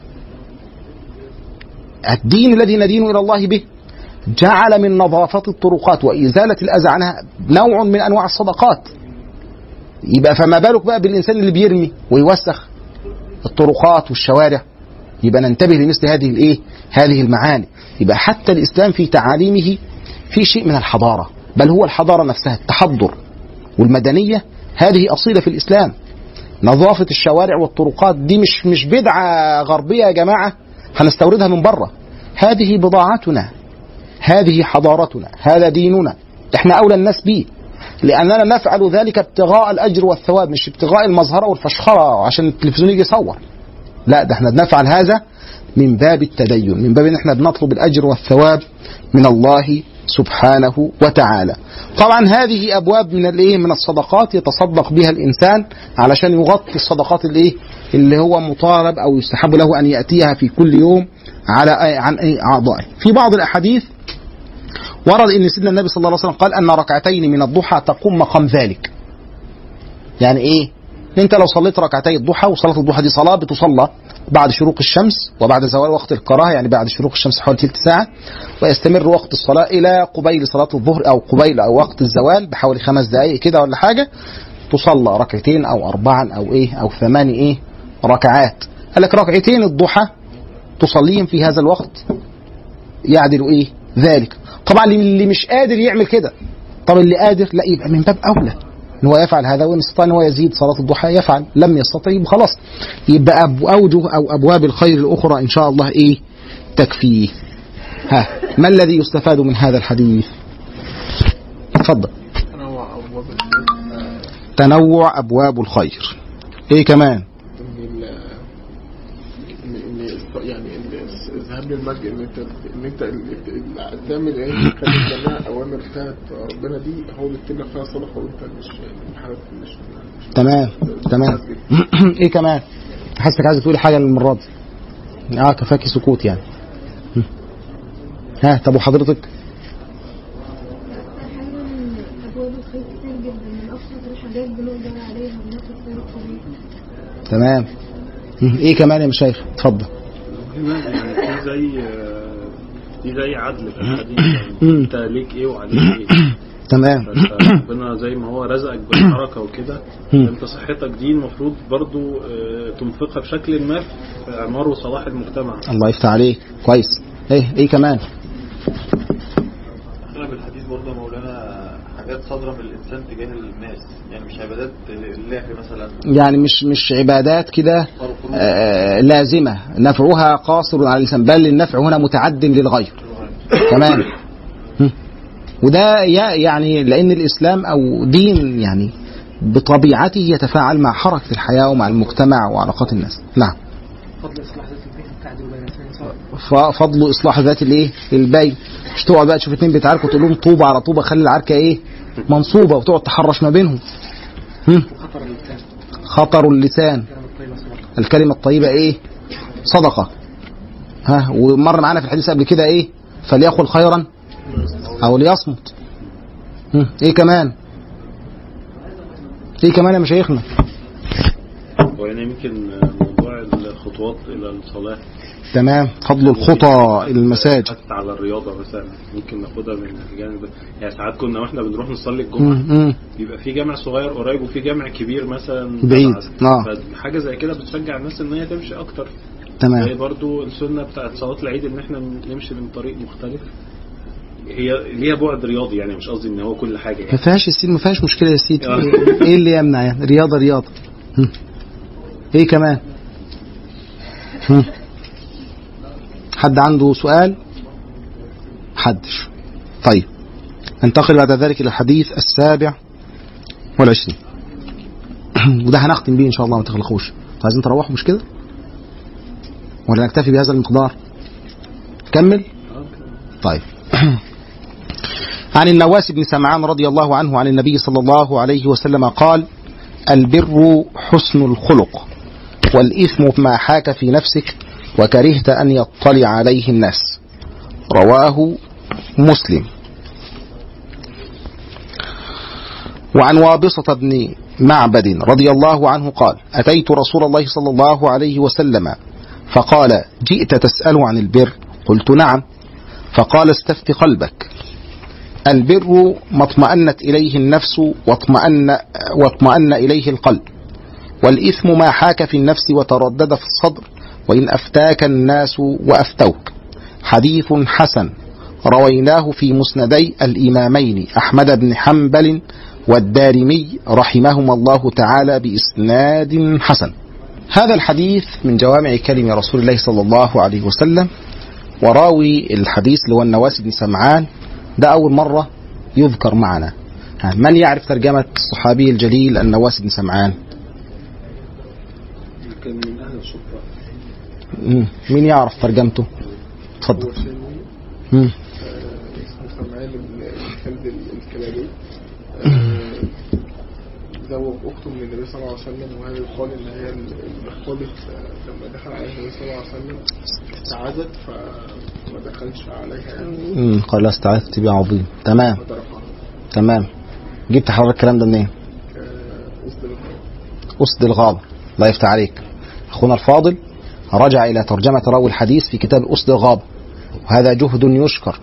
Speaker 3: الدين الذي ندين الى الله به جعل من نظافة الطرقات وإزالة الأذى عنها نوع من أنواع الصدقات يبقى فما بالك بقى بالإنسان اللي بيرمي ويوسخ الطرقات والشوارع يبقى ننتبه لمثل هذه الايه هذه المعاني يبقى حتى الإسلام في تعاليمه في شيء من الحضارة بل هو الحضارة نفسها التحضر والمدنية هذه أصيلة في الإسلام نظافة الشوارع والطرقات دي مش مش بدعة غربية يا جماعة هنستوردها من بره هذه بضاعتنا هذه حضارتنا هذا ديننا احنا اولى الناس به لاننا نفعل ذلك ابتغاء الاجر والثواب مش ابتغاء المظهره والفشخره عشان التلفزيون يجي يصور لا ده احنا بنفعل هذا من باب التدين من باب ان احنا بنطلب الاجر والثواب من الله سبحانه وتعالى طبعا هذه ابواب من الايه من الصدقات يتصدق بها الانسان علشان يغطي الصدقات الايه اللي هو مطالب او يستحب له ان ياتيها في كل يوم على عن اعضائه في بعض الاحاديث ورد ان سيدنا النبي صلى الله عليه وسلم قال ان ركعتين من الضحى تقوم مقام ذلك يعني ايه انت لو صليت ركعتي الضحى وصلاه الضحى دي صلاه بتصلى بعد شروق الشمس وبعد زوال وقت الكراهه يعني بعد شروق الشمس حوالي ثلث ساعه ويستمر وقت الصلاه الى قبيل صلاه الظهر او قبيل او وقت الزوال بحوالي خمس دقائق كده ولا حاجه تصلى ركعتين او اربعا او ايه او ثماني ايه ركعات قال لك ركعتين الضحى تصليهم في هذا الوقت يعدل ايه ذلك طبعا اللي مش قادر يعمل كده طب اللي قادر لا يبقى من باب اولى ان هو يفعل هذا وان استطاع ان هو يزيد صلاه الضحى يفعل لم يستطع يبقى خلاص يبقى أب اوجه او ابواب الخير الاخرى ان شاء الله ايه تكفيه ها ما الذي يستفاد من هذا الحديث تفضل
Speaker 8: تنوع ابواب
Speaker 3: تنوع ابواب الخير ايه كمان
Speaker 8: ان ال- ان ان يعني إن الذهاب للمسجد ان انت ان انت ال- ال- تعمل ايه تخلي الجماعه اوامر بتاعت ربنا دي هو بيكتب لك فيها صدقه وانت مش حابب مش مش
Speaker 3: تمام تمام ايه كمان حاسك عايز تقولي حاجه المره دي اه كفاكي سكوت يعني ها طب وحضرتك
Speaker 5: أحيانا أبواب الخير كتير جدا من أبسط الحاجات بنقدر عليها بناخد خير طريق
Speaker 3: تمام ايه كمان يا مشايخ اتفضل
Speaker 6: هنا يعني في زي آه، دي زي عدل في الحديث يعني
Speaker 3: مم.
Speaker 6: انت ليك ايه وعليك ايه
Speaker 3: تمام
Speaker 6: فانت ربنا زي ما هو رزقك بالحركه وكده
Speaker 3: مم.
Speaker 6: انت صحتك دي المفروض برضو آه، تنفقها بشكل ما في اعمار وصلاح المجتمع
Speaker 3: الله يفتح عليك كويس ايه ايه كمان
Speaker 7: اغلب الحديث برضه يا مولانا حاجات صادره من الانسان تجاه الناس يعني مش عبادات لله مثلا
Speaker 3: يعني مش مش عبادات كده
Speaker 7: صار فروض
Speaker 3: آه، لازمة نفعها قاصر على الإنسان بل النفع هنا متعد للغير تمام هم. وده يا- يعني لأن الإسلام أو دين يعني بطبيعته يتفاعل مع حركة الحياة ومع المجتمع وعلاقات الناس نعم
Speaker 9: فضل اصلاح ذات البيت التعديل بين الاثنين صح
Speaker 3: ف- فضل إصلاح ذات الإيه البين مش تقعد بقى تشوف اتنين بيتعاركوا تقول لهم طوبة على طوبة خلي العركة إيه منصوبة وتقعد تحرش ما بينهم هم.
Speaker 9: وخطر اللسان
Speaker 3: خطر اللسان
Speaker 9: كلام الطيب صدقه
Speaker 3: الكلمة الطيبة ايه صدقة ها ومر معانا في الحديث قبل كده ايه فليقل خيرا او ليصمت هم، ايه كمان ايه كمان يا مشايخنا
Speaker 6: وهنا يمكن موضوع الخطوات الى الصلاه
Speaker 3: تمام فضل الخطى الى المساجد
Speaker 6: حتى على الرياضه مثلا ممكن ناخدها من الجانب ده يعني ساعات كنا واحنا بنروح نصلي
Speaker 3: مم،
Speaker 6: الجمعه
Speaker 3: مم.
Speaker 6: بيبقى في جامع صغير قريب وفي جامع كبير مثلا
Speaker 3: بعيد.
Speaker 6: بعد.
Speaker 3: آه.
Speaker 6: فحاجه زي كده بتشجع الناس ان هي تمشي اكتر زي
Speaker 3: تمام
Speaker 6: برضو السنه بتاعت صلاه العيد ان احنا نمشي من طريق مختلف هي ليها بعد رياضي يعني مش قصدي ان هو كل حاجه
Speaker 3: ما
Speaker 6: يعني
Speaker 3: فيهاش يا سيدي ما فيهاش مشكلة يا سيدي
Speaker 6: آه.
Speaker 3: ايه اللي يمنع يعني رياضة رياضة هم. ايه كمان هم. حد عنده سؤال حدش طيب ننتقل بعد ذلك الى الحديث السابع والعشرين وده هنختم بيه ان شاء الله ما تخلقوش انتوا عايزين تروحوا مش كده ولا نكتفي بهذا المقدار كمل طيب عن النواس بن سمعان رضي الله عنه عن النبي صلى الله عليه وسلم قال البر حسن الخلق والإثم ما حاك في نفسك وكرهت أن يطلع عليه الناس رواه مسلم وعن وابصة بن معبد رضي الله عنه قال أتيت رسول الله صلى الله عليه وسلم فقال جئت تسأل عن البر قلت نعم فقال استفت قلبك البر ما اطمأنت إليه النفس واطمأن, واطمأن إليه القلب والإثم ما حاك في النفس وتردد في الصدر وإن أفتاك الناس وأفتوك حديث حسن رويناه في مسندي الإمامين أحمد بن حنبل والدارمي رحمهما الله تعالى بإسناد حسن هذا الحديث من جوامع كلم رسول الله صلى الله عليه وسلم وراوي الحديث اللي هو النواس بن سمعان ده أول مرة يذكر معنا ها، من يعرف ترجمة الصحابي الجليل النواس بن سمعان
Speaker 6: كان من اهل الصفه
Speaker 3: مم. مين يعرف ترجمته اتفضل
Speaker 8: هو سلمي
Speaker 3: مم.
Speaker 8: اسمه سمعان بن كلب الكلابي آه، زوج اخته من النبي صلى الله عليه وسلم وهذا يقال ان هي اللي خالد لما دخل عليها النبي صلى الله عليه وسلم استعاذت فما دخلش عليها يعني
Speaker 3: مم. قال استعذت بي عظيم تمام
Speaker 8: فضربها
Speaker 3: تمام جبت حضرتك الكلام ده منين
Speaker 8: وسط الغرب
Speaker 3: أسد الغابة الله يفتح عليك أخونا الفاضل رجع إلى ترجمة راوي الحديث في كتاب أسد الغابة وهذا جهد يشكر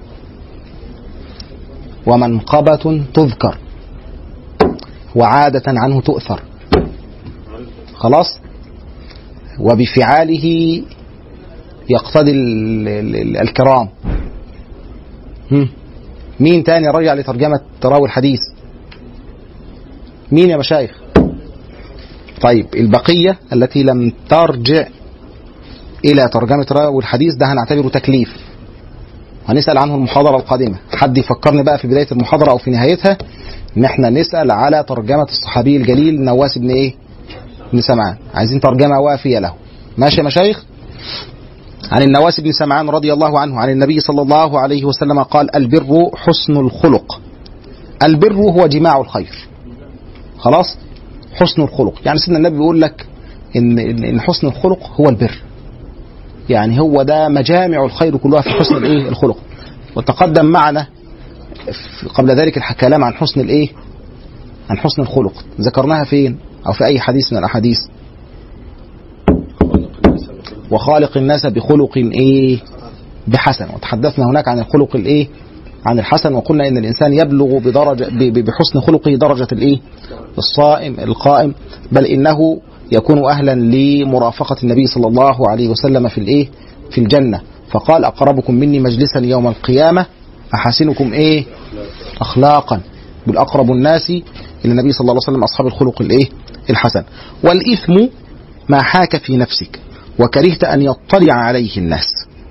Speaker 3: ومنقبة تذكر وعادة عنه تؤثر خلاص وبفعاله يقتضي ال- ال- ال- الكرام هم. مين تاني رجع لترجمة راوي الحديث مين يا مشايخ طيب البقية التي لم ترجع إلى ترجمة راوي الحديث ده هنعتبره تكليف هنسأل عنه المحاضرة القادمة حد يفكرني بقى في بداية المحاضرة أو في نهايتها إن احنا نسأل على ترجمة الصحابي الجليل نواس بن إيه؟ بن سمعان عايزين ترجمة وافية له ماشي يا مشايخ عن النواس بن سمعان رضي الله عنه عن النبي صلى الله عليه وسلم قال البر حسن الخلق البر هو جماع الخير خلاص حسن الخلق يعني سيدنا النبي بيقول لك ان ان إن حسن الخلق هو البر يعني هو ده مجامع الخير كلها في حسن الايه الخلق وتقدم معنا في- قبل ذلك الكلام عن حسن الايه عن حسن الخلق ذكرناها فين او في اي حديث من الاحاديث
Speaker 6: خلق الناس بخلق
Speaker 3: وخالق الناس بخلق ايه بحسن وتحدثنا هناك عن الخلق الايه عن الحسن وقلنا ان الانسان يبلغ بدرجه ب- ب- بحسن خلقه درجه الايه الصائم القائم بل انه يكون اهلا لمرافقه النبي صلى الله عليه وسلم في الايه في الجنه فقال اقربكم مني مجلسا يوم القيامه احسنكم ايه اخلاقا بالاقرب الناس الى النبي صلى الله عليه وسلم اصحاب الخلق الايه الحسن والاثم ما حاك في نفسك وكرهت ان يطلع عليه الناس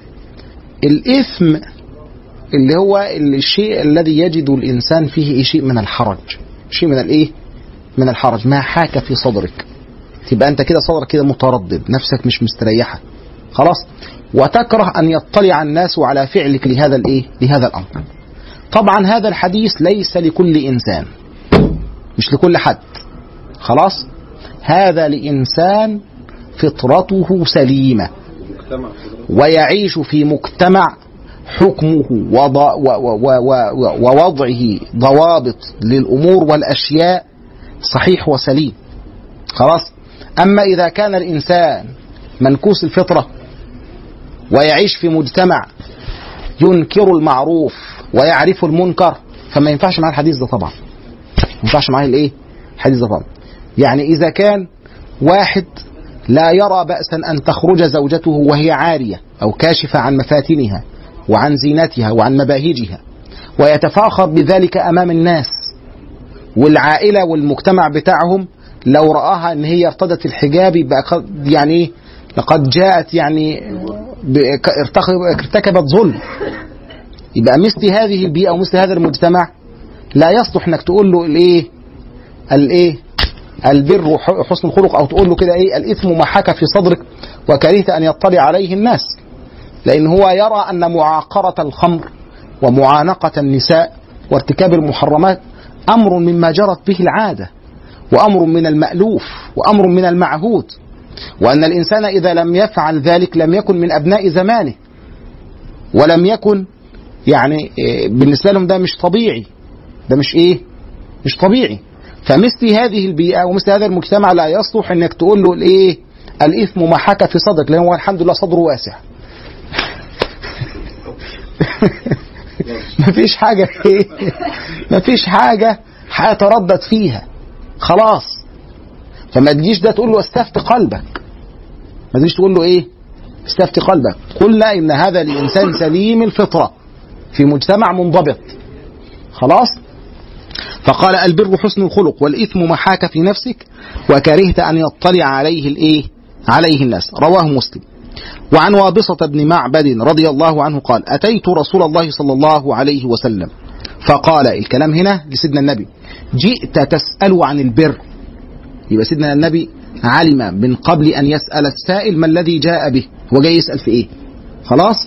Speaker 3: الاثم اللي هو الشيء الذي يجد الانسان فيه شيء من الحرج شيء من الايه من الحرج ما حاك في صدرك تبقى انت كده صدرك كده متردد نفسك مش مستريحه خلاص وتكره ان يطلع الناس على فعلك لهذا الايه لهذا الامر طبعا هذا الحديث ليس لكل انسان مش لكل حد خلاص هذا لانسان فطرته سليمه
Speaker 6: مجتمع كده
Speaker 3: ويعيش في مجتمع حكمه وض- و- و- و- و- ووضعه ضوابط للامور والاشياء صحيح وسليم خلاص اما اذا كان الانسان منكوس الفطره ويعيش في مجتمع ينكر المعروف ويعرف المنكر فما ينفعش معاه الحديث ده طبعا ما ينفعش معاه الايه الحديث ده طبعا يعني اذا كان واحد لا يرى بأسا أن تخرج زوجته وهي عارية أو كاشفة عن مفاتنها وعن زينتها وعن مباهجها ويتفاخر بذلك أمام الناس والعائلة والمجتمع بتاعهم لو رآها أن هي ارتدت الحجاب يبقى قد- يعني إيه؟ لقد جاءت يعني ب- ارتخ- ارتكبت ظلم يبقى مثل هذه البيئة ومثل هذا المجتمع لا يصلح انك تقول له الايه الايه البر وحسن الخلق او تقول له كده ايه الاثم ما حكى في صدرك وكرهت ان يطلع عليه الناس لان هو يرى ان معاقره الخمر ومعانقه النساء وارتكاب المحرمات امر مما جرت به العاده وامر من المالوف وامر من المعهود وان الانسان اذا لم يفعل ذلك لم يكن من ابناء زمانه ولم يكن يعني إيه، بالنسبه لهم ده مش طبيعي ده مش ايه مش طبيعي فمثل هذه البيئة ومثل هذا المجتمع لا يصلح انك تقول له الايه الاثم ما حكى في صدرك لان هو الحمد لله صدره واسع مفيش حاجة ايه مفيش حاجة هيتردد فيها خلاص فما تجيش ده تقول له استفت قلبك ما تجيش تقول له ايه استفت قلبك قلنا ان هذا لانسان سليم الفطرة في مجتمع منضبط خلاص فقال البر حسن الخلق والإثم ما حاك في نفسك وكرهت أن يطلع عليه الإيه عليه الناس رواه مسلم وعن وابصة بن معبد رضي الله عنه قال أتيت رسول الله صلى الله عليه وسلم فقال الكلام هنا لسيدنا النبي جئت تسأل عن البر يبقى سيدنا النبي علم من قبل أن يسأل السائل ما الذي جاء به هو جاي يسأل في إيه خلاص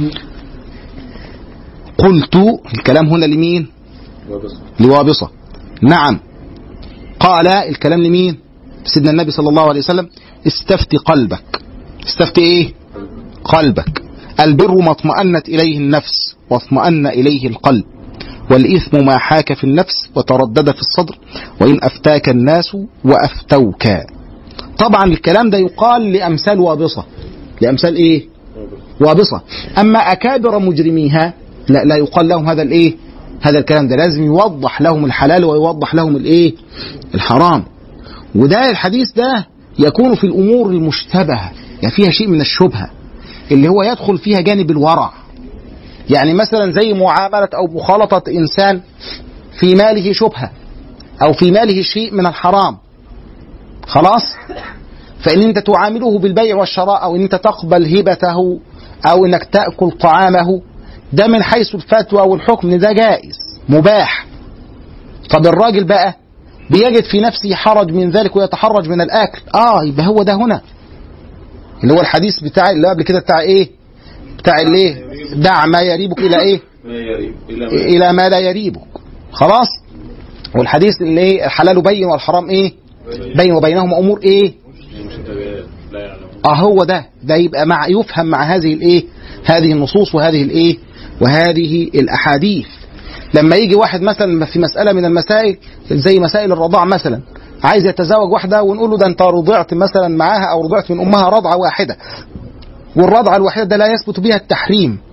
Speaker 3: قلت الكلام هنا لمين
Speaker 6: وبس
Speaker 3: لوابصة نعم قال الكلام لمين سيدنا النبي صلى الله عليه وسلم استفت قلبك استفت ايه قلبك البر ما اطمأنت إليه النفس واطمأن إليه القلب والإثم ما حاك في النفس وتردد في الصدر وإن أفتاك الناس وأفتوك طبعا الكلام ده يقال لأمثال وابصة لأمثال إيه وابصة أما أكابر مجرميها لا لا يقال لهم هذا الإيه هذا الكلام ده لازم يوضح لهم الحلال ويوضح لهم الإيه الحرام وده الحديث ده يكون في الأمور المشتبهة يعني فيها شيء من الشبهة اللي هو يدخل فيها جانب الورع يعني مثلا زي معاملة أو مخالطة إنسان في ماله شبهة أو في ماله شيء من الحرام خلاص فإن أنت تعامله بالبيع والشراء أو إن أنت تقبل هبته أو إنك تأكل طعامه ده من حيث الفتوى والحكم إن ده جائز مباح طب الراجل بقى بيجد في نفسه حرج من ذلك ويتحرج من الأكل آه يبقى هو ده هنا اللي هو الحديث بتاع اللي قبل كده بتاع إيه بتاع الايه دع ما يريبك الى ايه
Speaker 6: ما يريب إلى ما
Speaker 3: الى ما لا يريبك خلاص والحديث اللي ايه الحلال بين والحرام ايه بين وبينهما امور ايه
Speaker 6: مشتبهات لا يعلم
Speaker 3: اه هو ده ده يبقى مع يفهم مع هذه الايه هذه النصوص وهذه الايه وهذه الاحاديث لما يجي واحد مثلا في مساله من المسائل زي مسائل الرضاع مثلا عايز يتزوج واحده ونقول له ده انت رضعت مثلا معاها او رضعت من امها رضعه واحده والرضعه الوحيده ده لا يثبت بها التحريم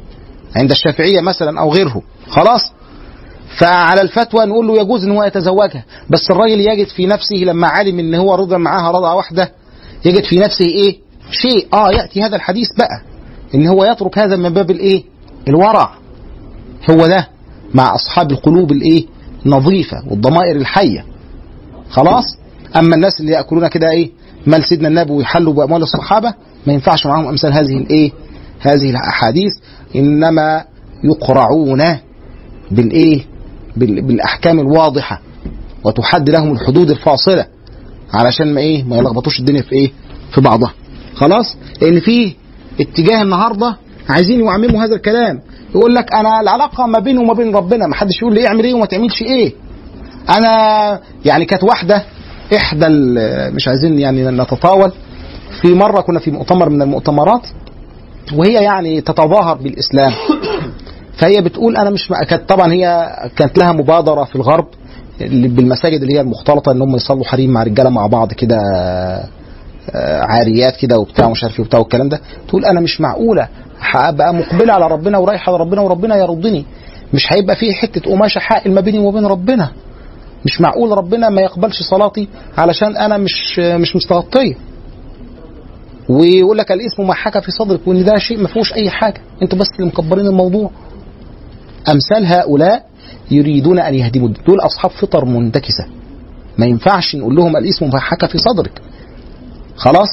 Speaker 3: عند الشافعية مثلا أو غيره خلاص فعلى الفتوى نقول له يجوز ان هو يتزوجها بس الراجل يجد في نفسه لما علم ان هو رضع معاها رضعه واحده يجد في نفسه ايه شيء اه ياتي هذا الحديث بقى ان هو يترك هذا من باب الايه الورع هو ده مع اصحاب القلوب الايه النظيفه والضمائر الحيه خلاص اما الناس اللي ياكلون كده ايه مال سيدنا النبي ويحلوا باموال الصحابه ما ينفعش معاهم امثال هذه الايه هذه الاحاديث انما يقرعون بالايه بال- بالاحكام الواضحه وتحد لهم الحدود الفاصله علشان ما ايه ما يلخبطوش الدنيا في ايه في بعضها خلاص لان في اتجاه النهارده عايزين يعمموا هذا الكلام يقول لك انا العلاقه ما بيني وما بين ربنا ما حدش يقول لي اعمل ايه وما تعملش ايه انا يعني كانت واحده احدى ال- مش عايزين يعني نتطاول في مره كنا في مؤتمر من المؤتمرات وهي يعني تتظاهر بالاسلام فهي بتقول انا مش كانت طبعا هي كانت لها مبادره في الغرب اللي بالمساجد اللي هي المختلطه ان هم يصلوا حريم مع رجاله مع بعض كده آه، عاريات كده وبتاع ومش عارف ايه وبتاع والكلام ده تقول انا مش معقوله هبقى مقبله على ربنا ورايحه لربنا وربنا يردني مش هيبقى فيه حته قماشه حائل ما بيني وبين ربنا مش معقول ربنا ما يقبلش صلاتي علشان انا مش مش مستغطيه ويقول لك الاسم ما حكى في صدرك وان ده شيء ما فيهوش اي حاجه انتوا بس اللي مكبرين الموضوع امثال هؤلاء يريدون ان يهدموا الدين. دول اصحاب فطر منتكسه ما ينفعش نقول لهم الاسم ما حكى في صدرك خلاص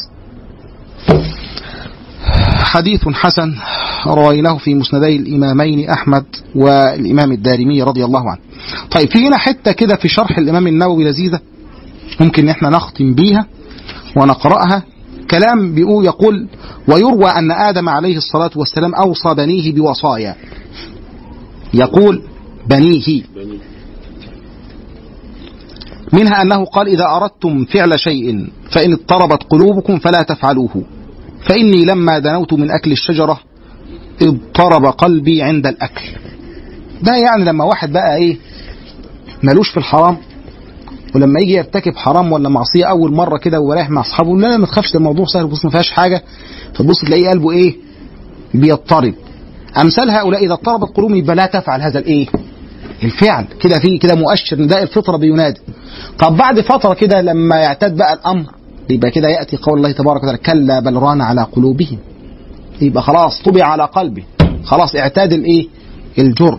Speaker 3: حديث حسن رويناه في مسندي الامامين احمد والامام الدارمي رضي الله عنه طيب في هنا حته كده في شرح الامام النووي لذيذه ممكن ان احنا نختم بيها ونقراها كلام بيقول يقول ويروى ان ادم عليه الصلاه والسلام اوصى بنيه بوصايا يقول بنيه منها انه قال اذا اردتم فعل شيء فان اضطربت قلوبكم فلا تفعلوه فاني لما دنوت من اكل الشجره اضطرب قلبي عند الاكل ده يعني لما واحد بقى ايه ملوش في الحرام ولما يجي يرتكب حرام ولا معصيه اول مره كده وهو رايح مع اصحابه يقول لا لا ما تخافش ده الموضوع سهل بص ما فيهاش حاجه فتبص تلاقيه قلبه ايه بيضطرب امثال هؤلاء اذا اضطربت قلوبهم يبقى لا تفعل هذا الايه الفعل كده في كده مؤشر نداء الفطره بينادي طب بعد فتره كده لما يعتاد بقى الامر يبقى كده ياتي قول الله تبارك وتعالى كلا بل ران على قلوبهم يبقى خلاص طبع على قلبه خلاص اعتاد الايه الجرم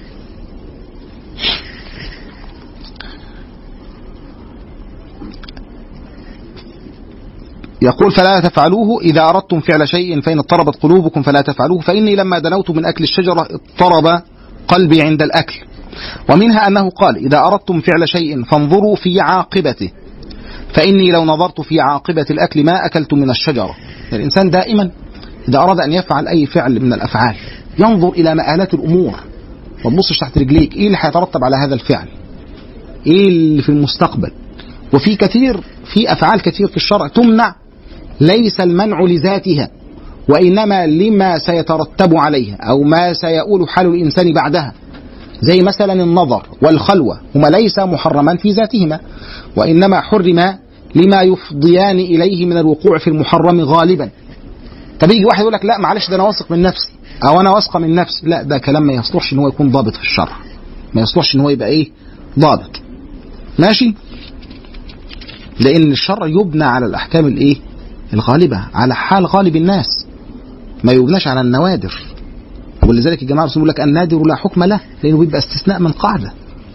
Speaker 3: يقول فلا تفعلوه إذا أردتم فعل شيء فإن اضطربت قلوبكم فلا تفعلوه فإني لما دنوت من أكل الشجرة اضطرب قلبي عند الأكل ومنها أنه قال إذا أردتم فعل شيء فانظروا في عاقبته فإني لو نظرت في عاقبة الأكل ما أكلت من الشجرة الإنسان دائما إذا أراد أن يفعل أي فعل من الأفعال ينظر إلى مآلات الأمور ما تبصش تحت رجليك إيه اللي هيترتب على هذا الفعل إيه اللي في المستقبل وفي كثير في أفعال كثير في الشرع تمنع ليس المنع لذاتها وإنما لما سيترتب عليها أو ما سيؤول حال الإنسان بعدها زي مثلا النظر والخلوة هما ليس محرمان في ذاتهما وإنما حرم لما يفضيان إليه من الوقوع في المحرم غالبا طب يجي واحد يقول لك لا معلش ده أنا واثق من نفسي أو أنا واثقة من نفسي لا ده كلام ما يصلحش إن هو يكون ضابط في الشرع ما يصلحش إن هو يبقى إيه ضابط ماشي لأن الشرع يبنى على الأحكام الإيه الغالبة على حال غالب الناس ما يبناش على النوادر ولذلك الجماعة الرسول يقول لك النادر لا حكم له لأنه بيبقى استثناء من قاعدة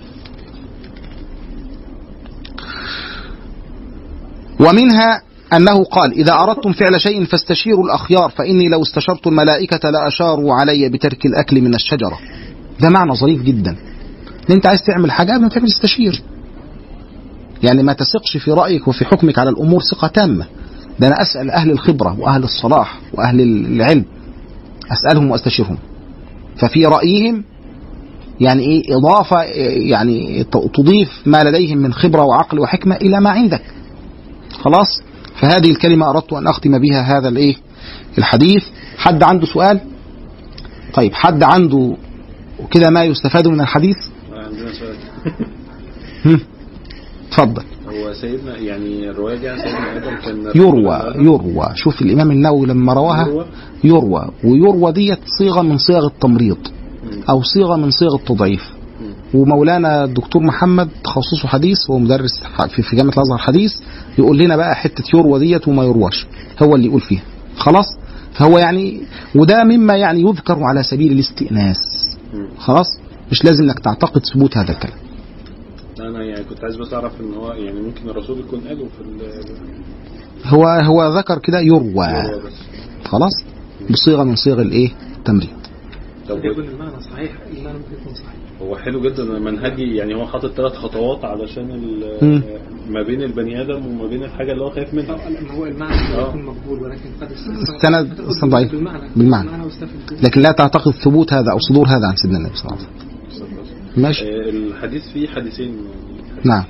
Speaker 3: ومنها أنه قال إذا أردتم فعل شيء فاستشيروا الأخيار فإني لو استشرت الملائكة لأشاروا علي بترك الأكل من الشجرة ده معنى ظريف جدا إن أنت عايز تعمل حاجة قبل ما تعمل استشير يعني ما تثقش في رأيك وفي حكمك على الأمور ثقة تامة ده أنا أسأل أهل الخبرة وأهل الصلاح وأهل العلم أسألهم وأستشيرهم ففي رأيهم يعني إيه إضافة يعني تضيف ما لديهم من خبرة وعقل وحكمة إلى ما عندك خلاص فهذه الكلمة أردت أن أختم بها هذا الإيه الحديث حد عنده سؤال طيب حد عنده كده ما يستفاد من الحديث
Speaker 6: عندنا سؤال
Speaker 3: هم. اتفضل
Speaker 6: هو هو سيدنا يعني الروايه دي عن سيدنا ادم كان
Speaker 3: يروى يروى شوف الإمام النووي لما رواها
Speaker 6: يروى.
Speaker 3: يروى ويروى ديت صيغة من صيغ التمريض أو صيغة من صيغ التضعيف ومولانا الدكتور محمد تخصصه حديث هو مدرس ح- في في جامعة الأزهر حديث يقول لنا بقى حتة يروى ديت وما يرواش هو اللي يقول فيها خلاص فهو يعني وده مما يعني يذكر على سبيل الاستئناس خلاص مش لازم انك تعتقد ثبوت هذا الكلام
Speaker 6: انا يعني كنت عايز بس اعرف ان هو يعني ممكن الرسول يكون قاله في ال-
Speaker 3: هو هو ذكر كده يروى
Speaker 6: هو بس
Speaker 3: خلاص بصيغة من صيغ الايه التمريض
Speaker 6: طب
Speaker 9: قد يكون المعنى صحيح المعنى ممكن يكون صحيح
Speaker 6: هو حلو جدا منهجي يعني هو حاطط ثلاث خطوات علشان ال-
Speaker 3: مم.
Speaker 6: ما بين البني ادم وما بين الحاجه اللي هو خايف منها
Speaker 9: أو لما هو المعنى
Speaker 6: آه.
Speaker 9: يكون مقبول ولكن قد
Speaker 3: السند- السند ضعيف.
Speaker 9: بالمعنى
Speaker 3: بالمعنى.
Speaker 9: بالمعنى واستفد به.
Speaker 3: لكن لا تعتقد ثبوت هذا او صدور هذا عن سيدنا النبي صلى الله عليه وسلم ماشي
Speaker 6: آه، الحديث فيه حديثين
Speaker 3: نعم.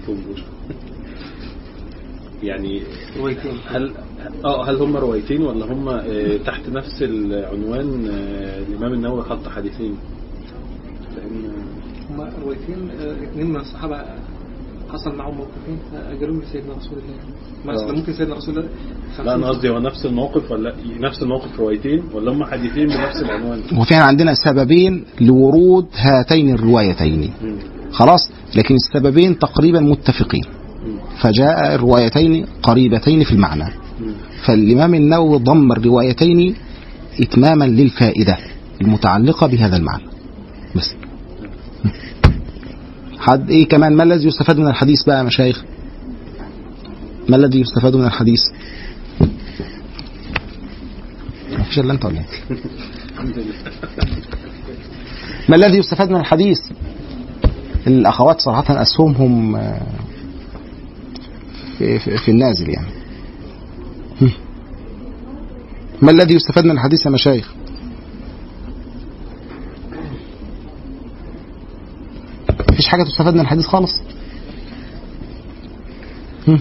Speaker 6: يعني
Speaker 9: روايتين
Speaker 6: هل اه هل هم روايتين ولا هم آه، تحت نفس العنوان آه، الامام النووي حط حديثين لان
Speaker 9: هما روايتين آه، اثنين من الصحابة حصل معهم موقفين فأجلوهم لسيدنا رسول الله
Speaker 6: آه.
Speaker 9: مثلا ممكن سيدنا رسول الله
Speaker 6: لا انا قصدي هو نفس الموقف ولا نفس الموقف روايتين ولا هم حديثين بنفس العنوان
Speaker 3: وفعلا عندنا سببين لورود هاتين الروايتين
Speaker 6: مم.
Speaker 3: خلاص لكن السببين تقريبا متفقين
Speaker 6: مم.
Speaker 3: فجاء الروايتين قريبتين في المعنى
Speaker 6: مم.
Speaker 3: فالإمام النووي ضم الروايتين إتماما للفائدة المتعلقة بهذا المعنى بس حد إيه كمان ما الذي يستفاد من الحديث بقى يا مشايخ ما الذي يستفاد من الحديث مفيش إلا أنت ولا إيه؟
Speaker 6: الحمد لله
Speaker 3: ما الذي يستفاد من الحديث الأخوات صراحة أسهمهم آه، في, في, في النازل يعني هم. ما الذي يستفاد من الحديث يا مشايخ مفيش حاجة تستفاد من الحديث خالص هم.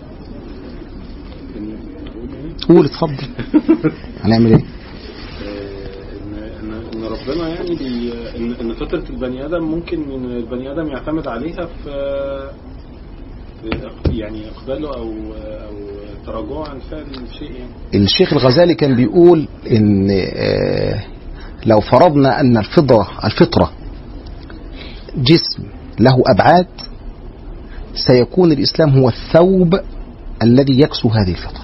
Speaker 3: قول اتفضل هنعمل ايه
Speaker 6: ان ان ان ربنا يعني بي ان ان فطره البني ادم ممكن ان البني ادم يعتمد عليها في في يعني اقباله او او تراجعه عن فعل شيء يعني
Speaker 3: الشيخ الغزالي كان بيقول ان آه، لو فرضنا ان الفطره الفطره جسم له ابعاد سيكون الاسلام هو الثوب الذي يكسو هذه الفطره.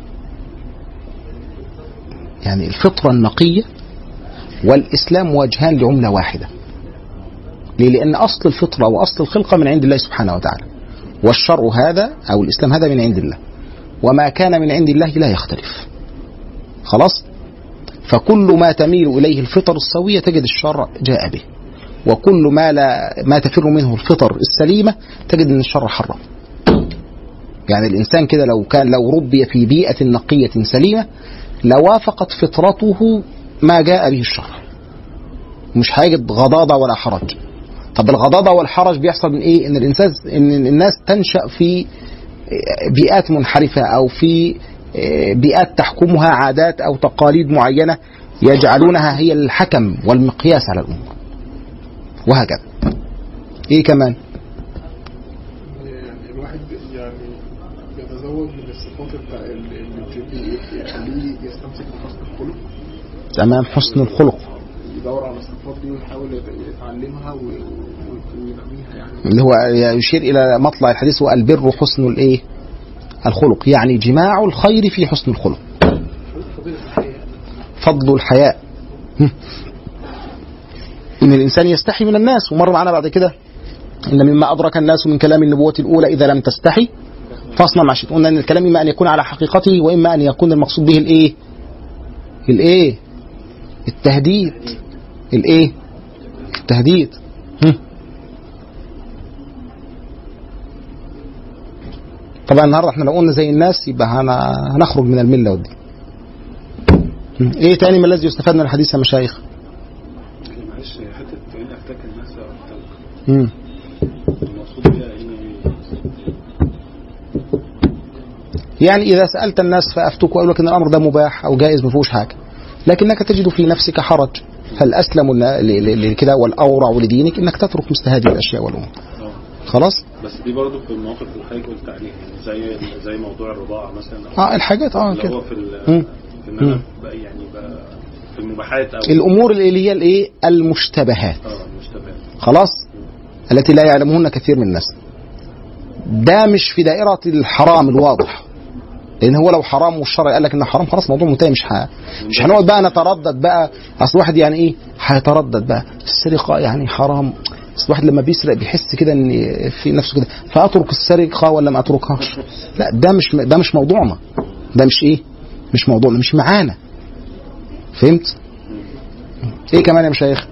Speaker 3: يعني الفطره النقيه والاسلام وجهان لعمله واحده. ليه؟ لان اصل الفطره واصل الخلقه من عند الله سبحانه وتعالى. والشرع هذا او الاسلام هذا من عند الله. وما كان من عند الله لا يختلف خلاص فكل ما تميل إليه الفطر السوية تجد الشرع جاء به وكل ما لا ما تفر منه الفطر السليمة تجد أن الشرع حرم يعني الإنسان كده لو كان لو ربي في بيئة نقية سليمة لوافقت فطرته ما جاء به الشرع مش هيجد غضاضة ولا حرج طب الغضاضة والحرج بيحصل من ايه ان الانسان ان الناس تنشأ في بيئات منحرفة أو في بيئات تحكمها عادات أو تقاليد معينة يجعلونها هي الحكم والمقياس على الأمور وهكذا إيه كمان
Speaker 8: يعني الواحد يعني يتزود من الصفات الت- اللي اللي تخليه يستمسك بحسن الخلق
Speaker 3: تمام حسن الخلق
Speaker 8: يدور على الصفات دي ويحاول يت- يتعلمها و- و- وينميها يعني
Speaker 3: اللي هو يشير إلى مطلع الحديث هو البر حسن الإيه الخلق يعني جماع الخير في حسن الخلق
Speaker 9: فضيلة الحياة
Speaker 3: فضل الحياء هم. إن الإنسان يستحي من الناس ومر معنا بعد كده إن مما أدرك الناس من كلام النبوة الأولى إذا لم تستحي فاصنع ما شئت قلنا إن الكلام إما أن يكون على حقيقته وإما أن يكون المقصود به الإيه الإيه التهديد الإيه التهديد هم. طبعا النهارده احنا لو قلنا زي الناس يبقى هن- هنخرج من المله والدين هم. ايه تاني ما الذي يستفاد من الحديث يا مشايخ
Speaker 6: معلش حته ان افتكر الناس أفتكر.
Speaker 3: مم.
Speaker 6: المقصود بيها هنا ايه؟
Speaker 3: يعني إذا سألت الناس فأفتوك وأقول لك إن الأمر ده مباح أو جائز ما فيهوش حاجة لكنك تجد في نفسك حرج فالأسلم ل- ل- ل- لكده والأورع لدينك إنك تترك مثل هذه الأشياء والأمور خلاص
Speaker 6: بس دي برضه في المواقف اللي حضرتك قلت عليها يعني زي زي موضوع الرضاعه مثلا أو
Speaker 3: اه الحاجات اه
Speaker 6: اللي
Speaker 3: كده
Speaker 6: هو في ال-
Speaker 3: مم.
Speaker 6: في ان انا
Speaker 3: مم.
Speaker 6: بقى يعني بقى في المباحات او
Speaker 3: الامور اللي هي الايه المشتبهات
Speaker 6: اه المشتبهات
Speaker 3: خلاص التي لا يعلمهن كثير من الناس ده مش في دائرة الحرام الواضح لان هو لو حرام والشرع قال لك انه حرام خلاص الموضوع منتهي مش ح... مش هنقعد بقى نتردد بقى اصل واحد يعني ايه هيتردد بقى السرقه يعني حرام اصل الواحد لما بيسرق بيحس كده ان في نفسه كده فاترك السرقه ولا ما اتركهاش لا ده مش ده مش موضوعنا ده مش ايه مش موضوعنا مش معانا فهمت ايه كمان يا مشايخ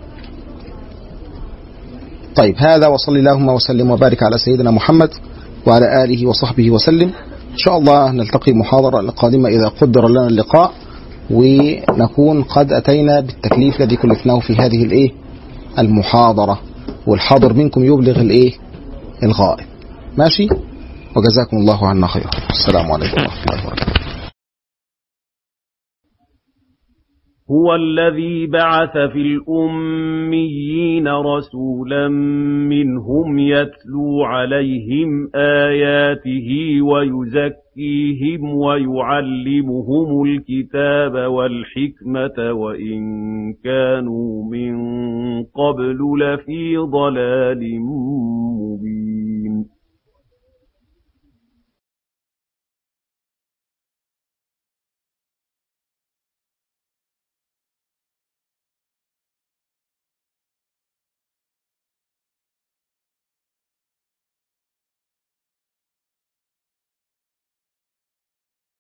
Speaker 3: طيب هذا وصلي اللهم وسلم وبارك على سيدنا محمد وعلى آله وصحبه وسلم إن شاء الله نلتقي محاضرة القادمة إذا قدر لنا اللقاء ونكون قد أتينا بالتكليف الذي كلفناه في هذه الإيه المحاضرة والحاضر منكم يبلغ الإيه الغائب ماشي وجزاكم الله عنا خيرا السلام عليكم ورحمة الله وبركاته
Speaker 1: هو الذي بعث في الأميين رسولا منهم يتلو عليهم آياته ويزكيهم ويعلمهم الكتاب والحكمة وإن كانوا من قبل لفي ضلال مبين